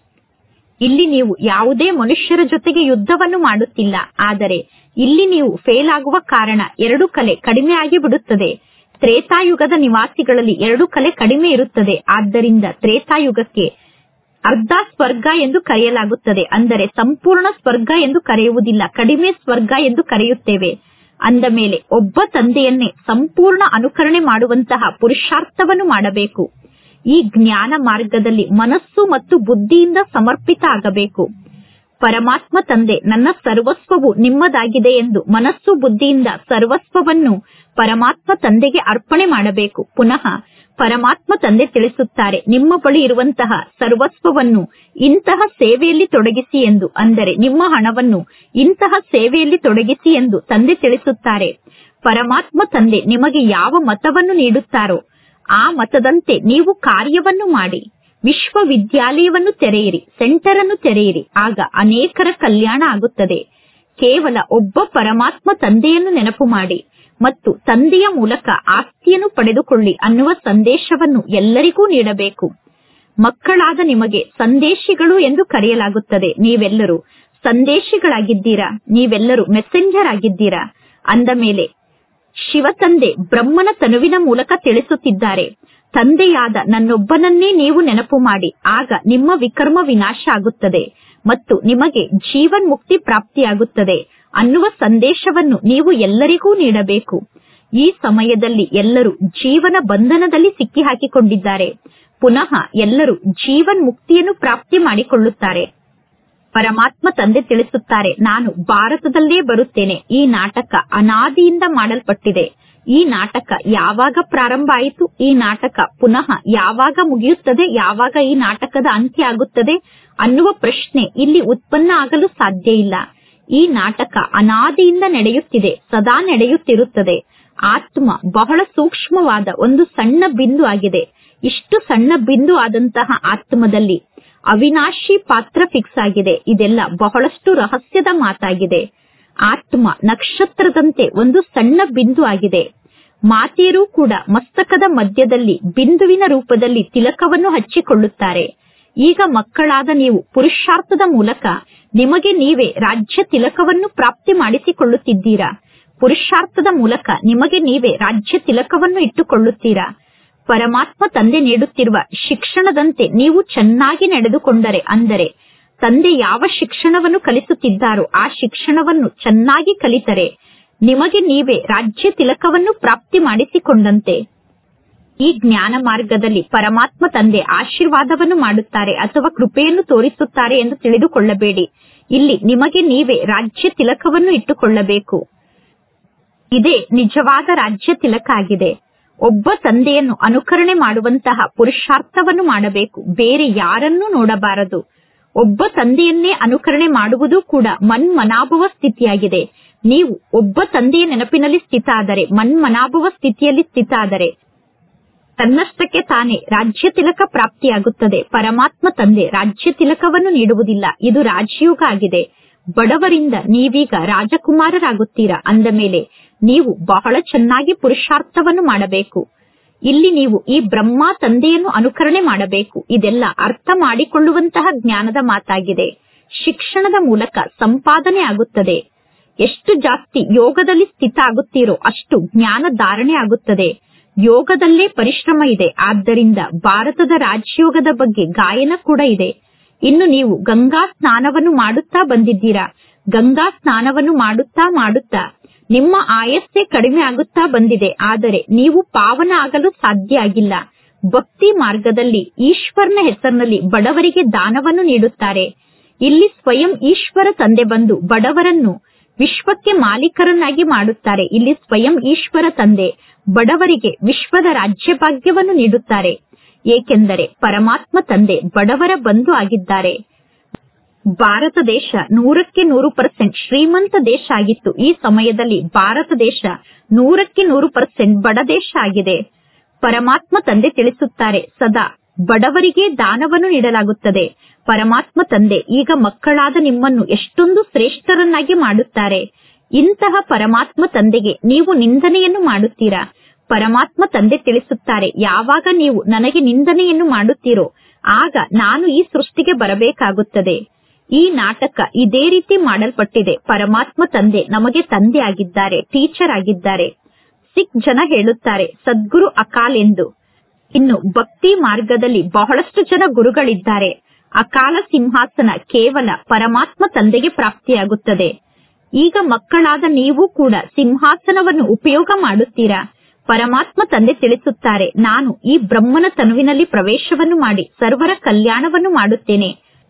ಇಲ್ಲಿ ನೀವು ಯಾವುದೇ ಮನುಷ್ಯರ ಜೊತೆಗೆ ಯುದ್ಧವನ್ನು ಮಾಡುತ್ತಿಲ್ಲ ಆದರೆ ಇಲ್ಲಿ ನೀವು ಫೇಲ್ ಆಗುವ ಕಾರಣ ಎರಡು ಕಲೆ ಕಡಿಮೆ ಆಗಿ ಬಿಡುತ್ತದೆ ತ್ರೇತಾಯುಗದ ನಿವಾಸಿಗಳಲ್ಲಿ ಎರಡು ಕಲೆ ಕಡಿಮೆ ಇರುತ್ತದೆ ಆದ್ದರಿಂದ ತ್ರೇತಾಯುಗಕ್ಕೆ ಅರ್ಧ ಸ್ವರ್ಗ ಎಂದು ಕರೆಯಲಾಗುತ್ತದೆ ಅಂದರೆ ಸಂಪೂರ್ಣ ಸ್ವರ್ಗ ಎಂದು ಕರೆಯುವುದಿಲ್ಲ ಕಡಿಮೆ ಸ್ವರ್ಗ ಎಂದು ಕರೆಯುತ್ತೇವೆ ಅಂದ ಮೇಲೆ ಒಬ್ಬ ತಂದೆಯನ್ನೇ ಸಂಪೂರ್ಣ ಅನುಕರಣೆ ಮಾಡುವಂತಹ ಪುರುಷಾರ್ಥವನ್ನು ಮಾಡಬೇಕು ಈ ಜ್ಞಾನ ಮಾರ್ಗದಲ್ಲಿ ಮನಸ್ಸು ಮತ್ತು ಬುದ್ಧಿಯಿಂದ ಸಮರ್ಪಿತ ಆಗಬೇಕು ಪರಮಾತ್ಮ ತಂದೆ ನನ್ನ ಸರ್ವಸ್ವವು ನಿಮ್ಮದಾಗಿದೆ ಎಂದು ಮನಸ್ಸು ಬುದ್ಧಿಯಿಂದ ಸರ್ವಸ್ವವನ್ನು ಪರಮಾತ್ಮ ತಂದೆಗೆ ಅರ್ಪಣೆ ಮಾಡಬೇಕು ಪುನಃ ಪರಮಾತ್ಮ ತಂದೆ ತಿಳಿಸುತ್ತಾರೆ ನಿಮ್ಮ ಬಳಿ ಇರುವಂತಹ ಸರ್ವಸ್ವವನ್ನು ಇಂತಹ ಸೇವೆಯಲ್ಲಿ ತೊಡಗಿಸಿ ಎಂದು ಅಂದರೆ ನಿಮ್ಮ ಹಣವನ್ನು ಇಂತಹ ಸೇವೆಯಲ್ಲಿ ತೊಡಗಿಸಿ ಎಂದು ತಂದೆ ತಿಳಿಸುತ್ತಾರೆ ಪರಮಾತ್ಮ ತಂದೆ ನಿಮಗೆ ಯಾವ ಮತವನ್ನು ನೀಡುತ್ತಾರೋ ಆ ಮತದಂತೆ ನೀವು ಕಾರ್ಯವನ್ನು ಮಾಡಿ ವಿಶ್ವವಿದ್ಯಾಲಯವನ್ನು ತೆರೆಯಿರಿ ಸೆಂಟರ್ ಅನ್ನು ತೆರೆಯಿರಿ ಆಗ ಅನೇಕರ ಕಲ್ಯಾಣ ಆಗುತ್ತದೆ ಕೇವಲ ಒಬ್ಬ ಪರಮಾತ್ಮ ತಂದೆಯನ್ನು ನೆನಪು ಮಾಡಿ ಮತ್ತು ತಂದೆಯ ಮೂಲಕ ಆಸ್ತಿಯನ್ನು ಪಡೆದುಕೊಳ್ಳಿ ಅನ್ನುವ ಸಂದೇಶವನ್ನು ಎಲ್ಲರಿಗೂ ನೀಡಬೇಕು ಮಕ್ಕಳಾದ ನಿಮಗೆ ಸಂದೇಶಿಗಳು ಎಂದು ಕರೆಯಲಾಗುತ್ತದೆ ನೀವೆಲ್ಲರೂ ಸಂದೇಶಿಗಳಾಗಿದ್ದೀರಾ ನೀವೆಲ್ಲರೂ ಮೆಸೆಂಜರ್ ಆಗಿದ್ದೀರಾ ಅಂದ ಮೇಲೆ ಶಿವತಂದೆ ಬ್ರಹ್ಮನ ತನುವಿನ ಮೂಲಕ ತಿಳಿಸುತ್ತಿದ್ದಾರೆ ತಂದೆಯಾದ ನನ್ನೊಬ್ಬನನ್ನೇ ನೀವು ನೆನಪು ಮಾಡಿ ಆಗ ನಿಮ್ಮ ವಿಕರ್ಮ ವಿನಾಶ ಆಗುತ್ತದೆ ಮತ್ತು ನಿಮಗೆ ಜೀವನ್ ಮುಕ್ತಿ ಪ್ರಾಪ್ತಿಯಾಗುತ್ತದೆ ಅನ್ನುವ ಸಂದೇಶವನ್ನು ನೀವು ಎಲ್ಲರಿಗೂ ನೀಡಬೇಕು ಈ ಸಮಯದಲ್ಲಿ ಎಲ್ಲರೂ ಜೀವನ ಬಂಧನದಲ್ಲಿ ಸಿಕ್ಕಿ ಹಾಕಿಕೊಂಡಿದ್ದಾರೆ ಪುನಃ ಎಲ್ಲರೂ ಜೀವನ್ ಮುಕ್ತಿಯನ್ನು ಪ್ರಾಪ್ತಿ ಮಾಡಿಕೊಳ್ಳುತ್ತಾರೆ ಪರಮಾತ್ಮ ತಂದೆ ತಿಳಿಸುತ್ತಾರೆ ನಾನು ಭಾರತದಲ್ಲೇ ಬರುತ್ತೇನೆ ಈ ನಾಟಕ ಅನಾದಿಯಿಂದ ಮಾಡಲ್ಪಟ್ಟಿದೆ ಈ ನಾಟಕ ಯಾವಾಗ ಪ್ರಾರಂಭ ಆಯಿತು ಈ ನಾಟಕ ಪುನಃ ಯಾವಾಗ ಮುಗಿಯುತ್ತದೆ ಯಾವಾಗ ಈ ನಾಟಕದ ಅಂತ್ಯ ಆಗುತ್ತದೆ ಅನ್ನುವ ಪ್ರಶ್ನೆ ಇಲ್ಲಿ ಉತ್ಪನ್ನ ಆಗಲು ಸಾಧ್ಯ ಇಲ್ಲ ಈ ನಾಟಕ ಅನಾದಿಯಿಂದ ನಡೆಯುತ್ತಿದೆ ಸದಾ ನಡೆಯುತ್ತಿರುತ್ತದೆ ಆತ್ಮ ಬಹಳ ಸೂಕ್ಷ್ಮವಾದ ಒಂದು ಸಣ್ಣ ಬಿಂದು ಆಗಿದೆ ಇಷ್ಟು ಸಣ್ಣ ಬಿಂದು ಆದಂತಹ ಆತ್ಮದಲ್ಲಿ ಅವಿನಾಶಿ ಪಾತ್ರ ಫಿಕ್ಸ್ ಆಗಿದೆ ಇದೆಲ್ಲ ಬಹಳಷ್ಟು ರಹಸ್ಯದ ಮಾತಾಗಿದೆ ಆತ್ಮ ನಕ್ಷತ್ರದಂತೆ ಒಂದು ಸಣ್ಣ ಬಿಂದು ಆಗಿದೆ ಮಾತೆಯರೂ ಕೂಡ ಮಸ್ತಕದ ಮಧ್ಯದಲ್ಲಿ ಬಿಂದುವಿನ ರೂಪದಲ್ಲಿ ತಿಲಕವನ್ನು ಹಚ್ಚಿಕೊಳ್ಳುತ್ತಾರೆ ಈಗ ಮಕ್ಕಳಾದ ನೀವು ಪುರುಷಾರ್ಥದ ಮೂಲಕ ನಿಮಗೆ ನೀವೇ ರಾಜ್ಯ ತಿಲಕವನ್ನು ಪ್ರಾಪ್ತಿ ಮಾಡಿಸಿಕೊಳ್ಳುತ್ತಿದ್ದೀರಾ ಪುರುಷಾರ್ಥದ ಮೂಲಕ ನಿಮಗೆ ನೀವೇ ರಾಜ್ಯ ತಿಲಕವನ್ನು ಇಟ್ಟುಕೊಳ್ಳುತ್ತೀರಾ ಪರಮಾತ್ಮ ತಂದೆ ನೀಡುತ್ತಿರುವ ಶಿಕ್ಷಣದಂತೆ ನೀವು ಚೆನ್ನಾಗಿ ನಡೆದುಕೊಂಡರೆ ಅಂದರೆ ತಂದೆ ಯಾವ ಶಿಕ್ಷಣವನ್ನು ಕಲಿಸುತ್ತಿದ್ದಾರೋ ಆ ಶಿಕ್ಷಣವನ್ನು ಚೆನ್ನಾಗಿ ಕಲಿತರೆ ನಿಮಗೆ ನೀವೇ ರಾಜ್ಯ ತಿಲಕವನ್ನು ಪ್ರಾಪ್ತಿ ಮಾಡಿಸಿಕೊಂಡಂತೆ ಈ ಜ್ಞಾನ ಮಾರ್ಗದಲ್ಲಿ ಪರಮಾತ್ಮ ತಂದೆ ಆಶೀರ್ವಾದವನ್ನು ಮಾಡುತ್ತಾರೆ ಅಥವಾ ಕೃಪೆಯನ್ನು ತೋರಿಸುತ್ತಾರೆ ಎಂದು ತಿಳಿದುಕೊಳ್ಳಬೇಡಿ ಇಲ್ಲಿ ನಿಮಗೆ ನೀವೇ ರಾಜ್ಯ ತಿಲಕವನ್ನು ಇಟ್ಟುಕೊಳ್ಳಬೇಕು ಇದೇ ನಿಜವಾದ ರಾಜ್ಯ ತಿಲಕ ಆಗಿದೆ ಒಬ್ಬ ತಂದೆಯನ್ನು ಅನುಕರಣೆ ಮಾಡುವಂತಹ ಪುರುಷಾರ್ಥವನ್ನು ಮಾಡಬೇಕು ಬೇರೆ ಯಾರನ್ನೂ ನೋಡಬಾರದು ಒಬ್ಬ ತಂದೆಯನ್ನೇ ಅನುಕರಣೆ ಮಾಡುವುದು ಕೂಡ ಮನ್ಮನಾಭವ ಸ್ಥಿತಿಯಾಗಿದೆ ನೀವು ಒಬ್ಬ ತಂದೆಯ ನೆನಪಿನಲ್ಲಿ ಸ್ಥಿತ ಆದರೆ ಮನ್ಮನಾಭವ ಸ್ಥಿತಿಯಲ್ಲಿ ಸ್ಥಿತ ಆದರೆ ತನ್ನಷ್ಟಕ್ಕೆ ತಾನೇ ರಾಜ್ಯ ತಿಲಕ ಪ್ರಾಪ್ತಿಯಾಗುತ್ತದೆ ಪರಮಾತ್ಮ ತಂದೆ ರಾಜ್ಯ ತಿಲಕವನ್ನು ನೀಡುವುದಿಲ್ಲ ಇದು ರಾಜಯೋಗ ಆಗಿದೆ ಬಡವರಿಂದ ನೀವೀಗ ರಾಜಕುಮಾರರಾಗುತ್ತೀರಾ ಅಂದ ಮೇಲೆ ನೀವು ಬಹಳ ಚೆನ್ನಾಗಿ ಪುರುಷಾರ್ಥವನ್ನು ಮಾಡಬೇಕು ಇಲ್ಲಿ ನೀವು ಈ ಬ್ರಹ್ಮ ತಂದೆಯನ್ನು ಅನುಕರಣೆ ಮಾಡಬೇಕು ಇದೆಲ್ಲ ಅರ್ಥ ಮಾಡಿಕೊಳ್ಳುವಂತಹ ಜ್ಞಾನದ ಮಾತಾಗಿದೆ ಶಿಕ್ಷಣದ ಮೂಲಕ ಸಂಪಾದನೆ ಆಗುತ್ತದೆ ಎಷ್ಟು ಜಾಸ್ತಿ ಯೋಗದಲ್ಲಿ ಸ್ಥಿತ ಆಗುತ್ತೀರೋ ಅಷ್ಟು ಜ್ಞಾನ ಧಾರಣೆ ಆಗುತ್ತದೆ ಯೋಗದಲ್ಲೇ ಪರಿಶ್ರಮ ಇದೆ ಆದ್ದರಿಂದ ಭಾರತದ ರಾಜಯೋಗದ ಬಗ್ಗೆ ಗಾಯನ ಕೂಡ ಇದೆ ಇನ್ನು ನೀವು ಗಂಗಾ ಸ್ನಾನವನ್ನು ಮಾಡುತ್ತಾ ಬಂದಿದ್ದೀರಾ ಗಂಗಾ ಸ್ನಾನವನ್ನು ಮಾಡುತ್ತಾ ಮಾಡುತ್ತಾ ನಿಮ್ಮ ಆಯಸ್ಸೇ ಕಡಿಮೆ ಆಗುತ್ತಾ ಬಂದಿದೆ ಆದರೆ ನೀವು ಪಾವನ ಆಗಲು ಸಾಧ್ಯ ಆಗಿಲ್ಲ ಭಕ್ತಿ ಮಾರ್ಗದಲ್ಲಿ ಈಶ್ವರನ ಹೆಸರಿನಲ್ಲಿ ಬಡವರಿಗೆ ದಾನವನ್ನು ನೀಡುತ್ತಾರೆ ಇಲ್ಲಿ ಸ್ವಯಂ ಈಶ್ವರ ತಂದೆ ಬಂದು ಬಡವರನ್ನು ವಿಶ್ವಕ್ಕೆ ಮಾಲೀಕರನ್ನಾಗಿ ಮಾಡುತ್ತಾರೆ ಇಲ್ಲಿ ಸ್ವಯಂ ಈಶ್ವರ ತಂದೆ ಬಡವರಿಗೆ ವಿಶ್ವದ ರಾಜ್ಯ ಭಾಗ್ಯವನ್ನು ನೀಡುತ್ತಾರೆ ಏಕೆಂದರೆ ಪರಮಾತ್ಮ ತಂದೆ ಬಡವರ ಬಂಧು ಆಗಿದ್ದಾರೆ ಭಾರತ ದೇಶ ನೂರಕ್ಕೆ ನೂರು ಪರ್ಸೆಂಟ್ ಶ್ರೀಮಂತ ದೇಶ ಆಗಿತ್ತು ಈ ಸಮಯದಲ್ಲಿ ಭಾರತ ದೇಶ ನೂರಕ್ಕೆ ನೂರು ಪರ್ಸೆಂಟ್ ಬಡ ದೇಶ ಆಗಿದೆ ಪರಮಾತ್ಮ ತಂದೆ ತಿಳಿಸುತ್ತಾರೆ ಸದಾ ಬಡವರಿಗೆ ದಾನವನ್ನು ನೀಡಲಾಗುತ್ತದೆ ಪರಮಾತ್ಮ ತಂದೆ ಈಗ ಮಕ್ಕಳಾದ ನಿಮ್ಮನ್ನು ಎಷ್ಟೊಂದು ಶ್ರೇಷ್ಠರನ್ನಾಗಿ ಮಾಡುತ್ತಾರೆ ಇಂತಹ ಪರಮಾತ್ಮ ತಂದೆಗೆ ನೀವು ನಿಂದನೆಯನ್ನು ಮಾಡುತ್ತೀರಾ ಪರಮಾತ್ಮ ತಂದೆ ತಿಳಿಸುತ್ತಾರೆ ಯಾವಾಗ ನೀವು ನನಗೆ ನಿಂದನೆಯನ್ನು ಮಾಡುತ್ತೀರೋ ಆಗ ನಾನು ಈ ಸೃಷ್ಟಿಗೆ ಬರಬೇಕಾಗುತ್ತದೆ ಈ ನಾಟಕ ಇದೇ ರೀತಿ ಮಾಡಲ್ಪಟ್ಟಿದೆ ಪರಮಾತ್ಮ ತಂದೆ ನಮಗೆ ತಂದೆ ಆಗಿದ್ದಾರೆ ಟೀಚರ್ ಆಗಿದ್ದಾರೆ ಸಿಖ್ ಜನ ಹೇಳುತ್ತಾರೆ ಸದ್ಗುರು ಅಕಾಲ್ ಎಂದು ಇನ್ನು ಭಕ್ತಿ ಮಾರ್ಗದಲ್ಲಿ ಬಹಳಷ್ಟು ಜನ ಗುರುಗಳಿದ್ದಾರೆ ಅಕಾಲ ಸಿಂಹಾಸನ ಕೇವಲ ಪರಮಾತ್ಮ ತಂದೆಗೆ ಪ್ರಾಪ್ತಿಯಾಗುತ್ತದೆ ಈಗ ಮಕ್ಕಳಾದ ನೀವು ಕೂಡ ಸಿಂಹಾಸನವನ್ನು ಉಪಯೋಗ ಮಾಡುತ್ತೀರಾ ಪರಮಾತ್ಮ ತಂದೆ ತಿಳಿಸುತ್ತಾರೆ ನಾನು ಈ ಬ್ರಹ್ಮನ ತನುವಿನಲ್ಲಿ ಪ್ರವೇಶವನ್ನು ಮಾಡಿ ಸರ್ವರ ಕಲ್ಯಾಣವನ್ನು ಮಾಡುತ್ತೇನೆ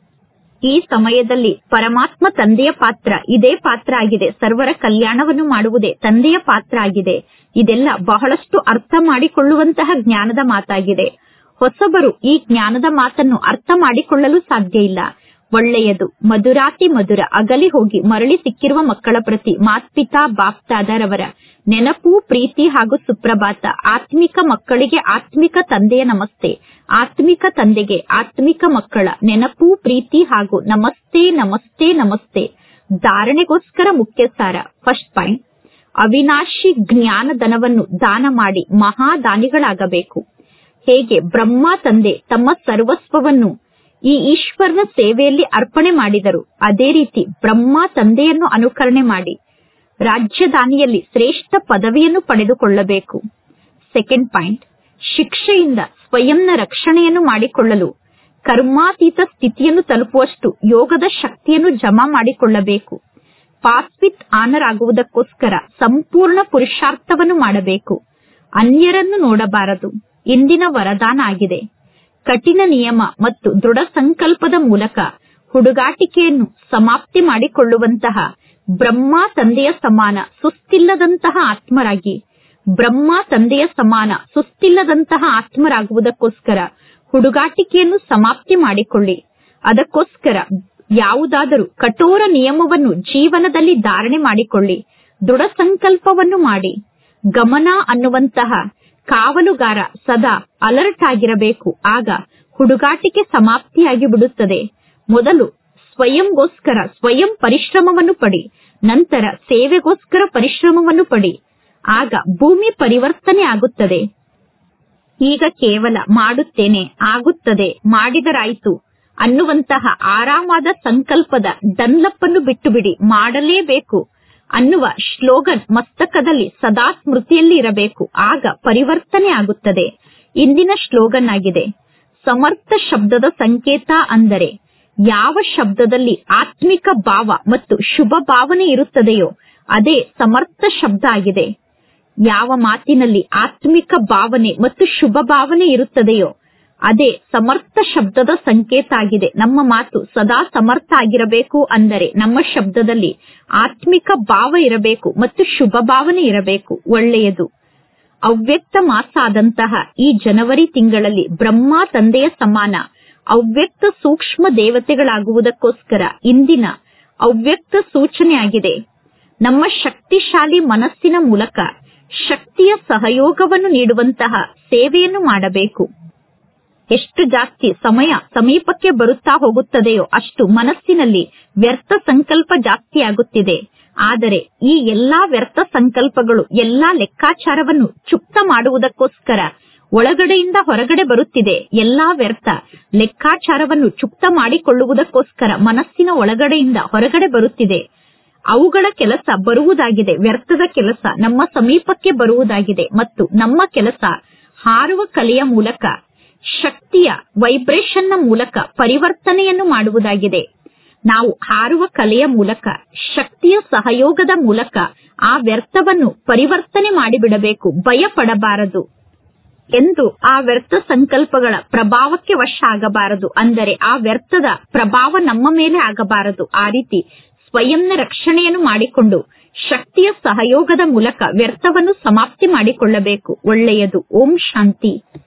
ಈ ಸಮಯದಲ್ಲಿ ಪರಮಾತ್ಮ ತಂದೆಯ ಪಾತ್ರ ಇದೇ ಪಾತ್ರ ಆಗಿದೆ ಸರ್ವರ ಕಲ್ಯಾಣವನ್ನು ಮಾಡುವುದೇ ತಂದೆಯ ಪಾತ್ರ ಆಗಿದೆ ಇದೆಲ್ಲ ಬಹಳಷ್ಟು ಅರ್ಥ ಮಾಡಿಕೊಳ್ಳುವಂತಹ ಜ್ಞಾನದ ಮಾತಾಗಿದೆ ಹೊಸಬರು ಈ ಜ್ಞಾನದ ಮಾತನ್ನು ಅರ್ಥ ಮಾಡಿಕೊಳ್ಳಲು ಸಾಧ್ಯ ಇಲ್ಲ ಒಳ್ಳೆಯದು ಮಧುರಾತಿ ಮಧುರ ಅಗಲಿ ಹೋಗಿ ಮರಳಿ ಸಿಕ್ಕಿರುವ ಮಕ್ಕಳ ಪ್ರತಿ ಮಾತ್ಪಿತಾ ಬಾಪ್ತಾದರವರ ನೆನಪು ಪ್ರೀತಿ ಹಾಗೂ ಸುಪ್ರಭಾತ ಆತ್ಮಿಕ ಮಕ್ಕಳಿಗೆ ಆತ್ಮಿಕ ತಂದೆಯ ನಮಸ್ತೆ ಆತ್ಮಿಕ ತಂದೆಗೆ ಆತ್ಮಿಕ ಮಕ್ಕಳ ನೆನಪು ಪ್ರೀತಿ ಹಾಗೂ ನಮಸ್ತೆ ನಮಸ್ತೆ ನಮಸ್ತೆ ಧಾರಣೆಗೋಸ್ಕರ ಮುಖ್ಯ ಸಾರ ಫಸ್ಟ್ ಪಾಯಿಂಟ್ ಅವಿನಾಶಿ ಜ್ಞಾನ ಧನವನ್ನು ದಾನ ಮಾಡಿ ಮಹಾದಾನಿಗಳಾಗಬೇಕು ಹೇಗೆ ಬ್ರಹ್ಮ ತಂದೆ ತಮ್ಮ ಸರ್ವಸ್ವವನ್ನು ಈ ಈಶ್ವರನ ಸೇವೆಯಲ್ಲಿ ಅರ್ಪಣೆ ಮಾಡಿದರು ಅದೇ ರೀತಿ ಬ್ರಹ್ಮ ತಂದೆಯನ್ನು ಅನುಕರಣೆ ಮಾಡಿ ರಾಜ್ಯದಾನಿಯಲ್ಲಿ ಶ್ರೇಷ್ಠ ಪದವಿಯನ್ನು ಪಡೆದುಕೊಳ್ಳಬೇಕು ಸೆಕೆಂಡ್ ಪಾಯಿಂಟ್ ಶಿಕ್ಷೆಯಿಂದ ಸ್ವಯಂನ ರಕ್ಷಣೆಯನ್ನು ಮಾಡಿಕೊಳ್ಳಲು ಕರ್ಮಾತೀತ ಸ್ಥಿತಿಯನ್ನು ತಲುಪುವಷ್ಟು ಯೋಗದ ಶಕ್ತಿಯನ್ನು ಜಮಾ ಮಾಡಿಕೊಳ್ಳಬೇಕು ಪಾಸ್ ವಿತ್ ಆನರ್ ಆಗುವುದಕ್ಕೋಸ್ಕರ ಸಂಪೂರ್ಣ ಪುರುಷಾರ್ಥವನ್ನು ಮಾಡಬೇಕು ಅನ್ಯರನ್ನು ನೋಡಬಾರದು ಇಂದಿನ ವರದಾನ ಆಗಿದೆ ಕಠಿಣ ನಿಯಮ ಮತ್ತು ದೃಢ ಸಂಕಲ್ಪದ ಮೂಲಕ ಹುಡುಗಾಟಿಕೆಯನ್ನು ಸಮಾಪ್ತಿ ಮಾಡಿಕೊಳ್ಳುವಂತಹ ಬ್ರಹ್ಮ ತಂದೆಯ ಸಮಾನ ಸುಸ್ತಿಲ್ಲದಂತಹ ಆತ್ಮರಾಗಿ ಬ್ರಹ್ಮ ತಂದೆಯ ಸಮಾನ ಸುಸ್ತಿಲ್ಲದಂತಹ ಆತ್ಮರಾಗುವುದಕ್ಕೋಸ್ಕರ ಹುಡುಗಾಟಿಕೆಯನ್ನು ಸಮಾಪ್ತಿ ಮಾಡಿಕೊಳ್ಳಿ ಅದಕ್ಕೋಸ್ಕರ ಯಾವುದಾದರೂ ಕಠೋರ ನಿಯಮವನ್ನು ಜೀವನದಲ್ಲಿ ಧಾರಣೆ ಮಾಡಿಕೊಳ್ಳಿ ದೃಢ ಸಂಕಲ್ಪವನ್ನು ಮಾಡಿ ಗಮನ ಅನ್ನುವಂತಹ ಕಾವಲುಗಾರ ಸದಾ ಅಲರ್ಟ್ ಆಗಿರಬೇಕು ಆಗ ಹುಡುಗಾಟಿಕೆ ಸಮಾಪ್ತಿಯಾಗಿ ಬಿಡುತ್ತದೆ ಮೊದಲು ಸ್ವಯಂಗೋಸ್ಕರ ಸ್ವಯಂ ಪರಿಶ್ರಮವನ್ನು ಪಡಿ ನಂತರ ಸೇವೆಗೋಸ್ಕರ ಪರಿಶ್ರಮವನ್ನು ಪಡಿ ಆಗ ಭೂಮಿ ಪರಿವರ್ತನೆ ಆಗುತ್ತದೆ ಈಗ ಕೇವಲ ಮಾಡುತ್ತೇನೆ ಆಗುತ್ತದೆ ಮಾಡಿದರಾಯಿತು ಅನ್ನುವಂತಹ ಆರಾಮಾದ ಸಂಕಲ್ಪದ ಡನ್ಲಪ್ಪನ್ನು ಬಿಟ್ಟು ಬಿಡಿ ಮಾಡಲೇಬೇಕು ಅನ್ನುವ ಶ್ಲೋಗನ್ ಮಸ್ತಕದಲ್ಲಿ ಸದಾ ಸ್ಮೃತಿಯಲ್ಲಿ ಇರಬೇಕು ಆಗ ಪರಿವರ್ತನೆ ಆಗುತ್ತದೆ ಇಂದಿನ ಶ್ಲೋಗನ್ ಆಗಿದೆ ಸಮರ್ಥ ಶಬ್ದದ ಸಂಕೇತ ಅಂದರೆ ಯಾವ ಶಬ್ದದಲ್ಲಿ ಆತ್ಮಿಕ ಭಾವ ಮತ್ತು ಶುಭ ಭಾವನೆ ಇರುತ್ತದೆಯೋ ಅದೇ ಸಮರ್ಥ ಶಬ್ದ ಆಗಿದೆ ಯಾವ ಮಾತಿನಲ್ಲಿ ಆತ್ಮಿಕ ಭಾವನೆ ಮತ್ತು ಶುಭ ಭಾವನೆ ಇರುತ್ತದೆಯೋ ಅದೇ ಸಮರ್ಥ ಶಬ್ದದ ಸಂಕೇತ ಆಗಿದೆ ನಮ್ಮ ಮಾತು ಸದಾ ಸಮರ್ಥ ಆಗಿರಬೇಕು ಅಂದರೆ ನಮ್ಮ ಶಬ್ದದಲ್ಲಿ ಆತ್ಮಿಕ ಭಾವ ಇರಬೇಕು ಮತ್ತು ಶುಭ ಭಾವನೆ ಇರಬೇಕು ಒಳ್ಳೆಯದು ಅವ್ಯಕ್ತ ಮಾಸ ಆದಂತಹ ಈ ಜನವರಿ ತಿಂಗಳಲ್ಲಿ ಬ್ರಹ್ಮ ತಂದೆಯ ಸಮಾನ ಅವ್ಯಕ್ತ ಸೂಕ್ಷ್ಮ ದೇವತೆಗಳಾಗುವುದಕ್ಕೋಸ್ಕರ ಇಂದಿನ ಅವ್ಯಕ್ತ ಸೂಚನೆಯಾಗಿದೆ ನಮ್ಮ ಶಕ್ತಿಶಾಲಿ ಮನಸ್ಸಿನ ಮೂಲಕ ಶಕ್ತಿಯ ಸಹಯೋಗವನ್ನು ನೀಡುವಂತಹ ಸೇವೆಯನ್ನು ಮಾಡಬೇಕು ಎಷ್ಟು ಜಾಸ್ತಿ ಸಮಯ ಸಮೀಪಕ್ಕೆ ಬರುತ್ತಾ ಹೋಗುತ್ತದೆಯೋ ಅಷ್ಟು ಮನಸ್ಸಿನಲ್ಲಿ ವ್ಯರ್ಥ ಸಂಕಲ್ಪ ಜಾಸ್ತಿ ಆಗುತ್ತಿದೆ ಆದರೆ ಈ ಎಲ್ಲಾ ವ್ಯರ್ಥ ಸಂಕಲ್ಪಗಳು ಎಲ್ಲಾ ಲೆಕ್ಕಾಚಾರವನ್ನು ಚುಕ್ತ ಮಾಡುವುದಕ್ಕೋಸ್ಕರ ಒಳಗಡೆಯಿಂದ ಹೊರಗಡೆ ಬರುತ್ತಿದೆ ಎಲ್ಲಾ ವ್ಯರ್ಥ ಲೆಕ್ಕಾಚಾರವನ್ನು ಚುಕ್ತ ಮಾಡಿಕೊಳ್ಳುವುದಕ್ಕೋಸ್ಕರ ಮನಸ್ಸಿನ ಒಳಗಡೆಯಿಂದ ಹೊರಗಡೆ ಬರುತ್ತಿದೆ ಅವುಗಳ ಕೆಲಸ ಬರುವುದಾಗಿದೆ ವ್ಯರ್ಥದ ಕೆಲಸ ನಮ್ಮ ಸಮೀಪಕ್ಕೆ ಬರುವುದಾಗಿದೆ ಮತ್ತು ನಮ್ಮ ಕೆಲಸ ಹಾರುವ ಕಲೆಯ ಮೂಲಕ ಶಕ್ತಿಯ ವೈಬ್ರೇಷನ್ನ ಮೂಲಕ ಪರಿವರ್ತನೆಯನ್ನು ಮಾಡುವುದಾಗಿದೆ ನಾವು ಹಾರುವ ಕಲೆಯ ಮೂಲಕ ಶಕ್ತಿಯ ಸಹಯೋಗದ ಮೂಲಕ ಆ ವ್ಯರ್ಥವನ್ನು ಪರಿವರ್ತನೆ ಮಾಡಿಬಿಡಬೇಕು ಭಯ ಪಡಬಾರದು ಎಂದು ಆ ವ್ಯರ್ಥ ಸಂಕಲ್ಪಗಳ ಪ್ರಭಾವಕ್ಕೆ ವಶ ಆಗಬಾರದು ಅಂದರೆ ಆ ವ್ಯರ್ಥದ ಪ್ರಭಾವ ನಮ್ಮ ಮೇಲೆ ಆಗಬಾರದು ಆ ರೀತಿ ಸ್ವಯಂನ ರಕ್ಷಣೆಯನ್ನು ಮಾಡಿಕೊಂಡು ಶಕ್ತಿಯ ಸಹಯೋಗದ ಮೂಲಕ ವ್ಯರ್ಥವನ್ನು ಸಮಾಪ್ತಿ ಮಾಡಿಕೊಳ್ಳಬೇಕು ಒಳ್ಳೆಯದು ಓಂ ಶಾಂತಿ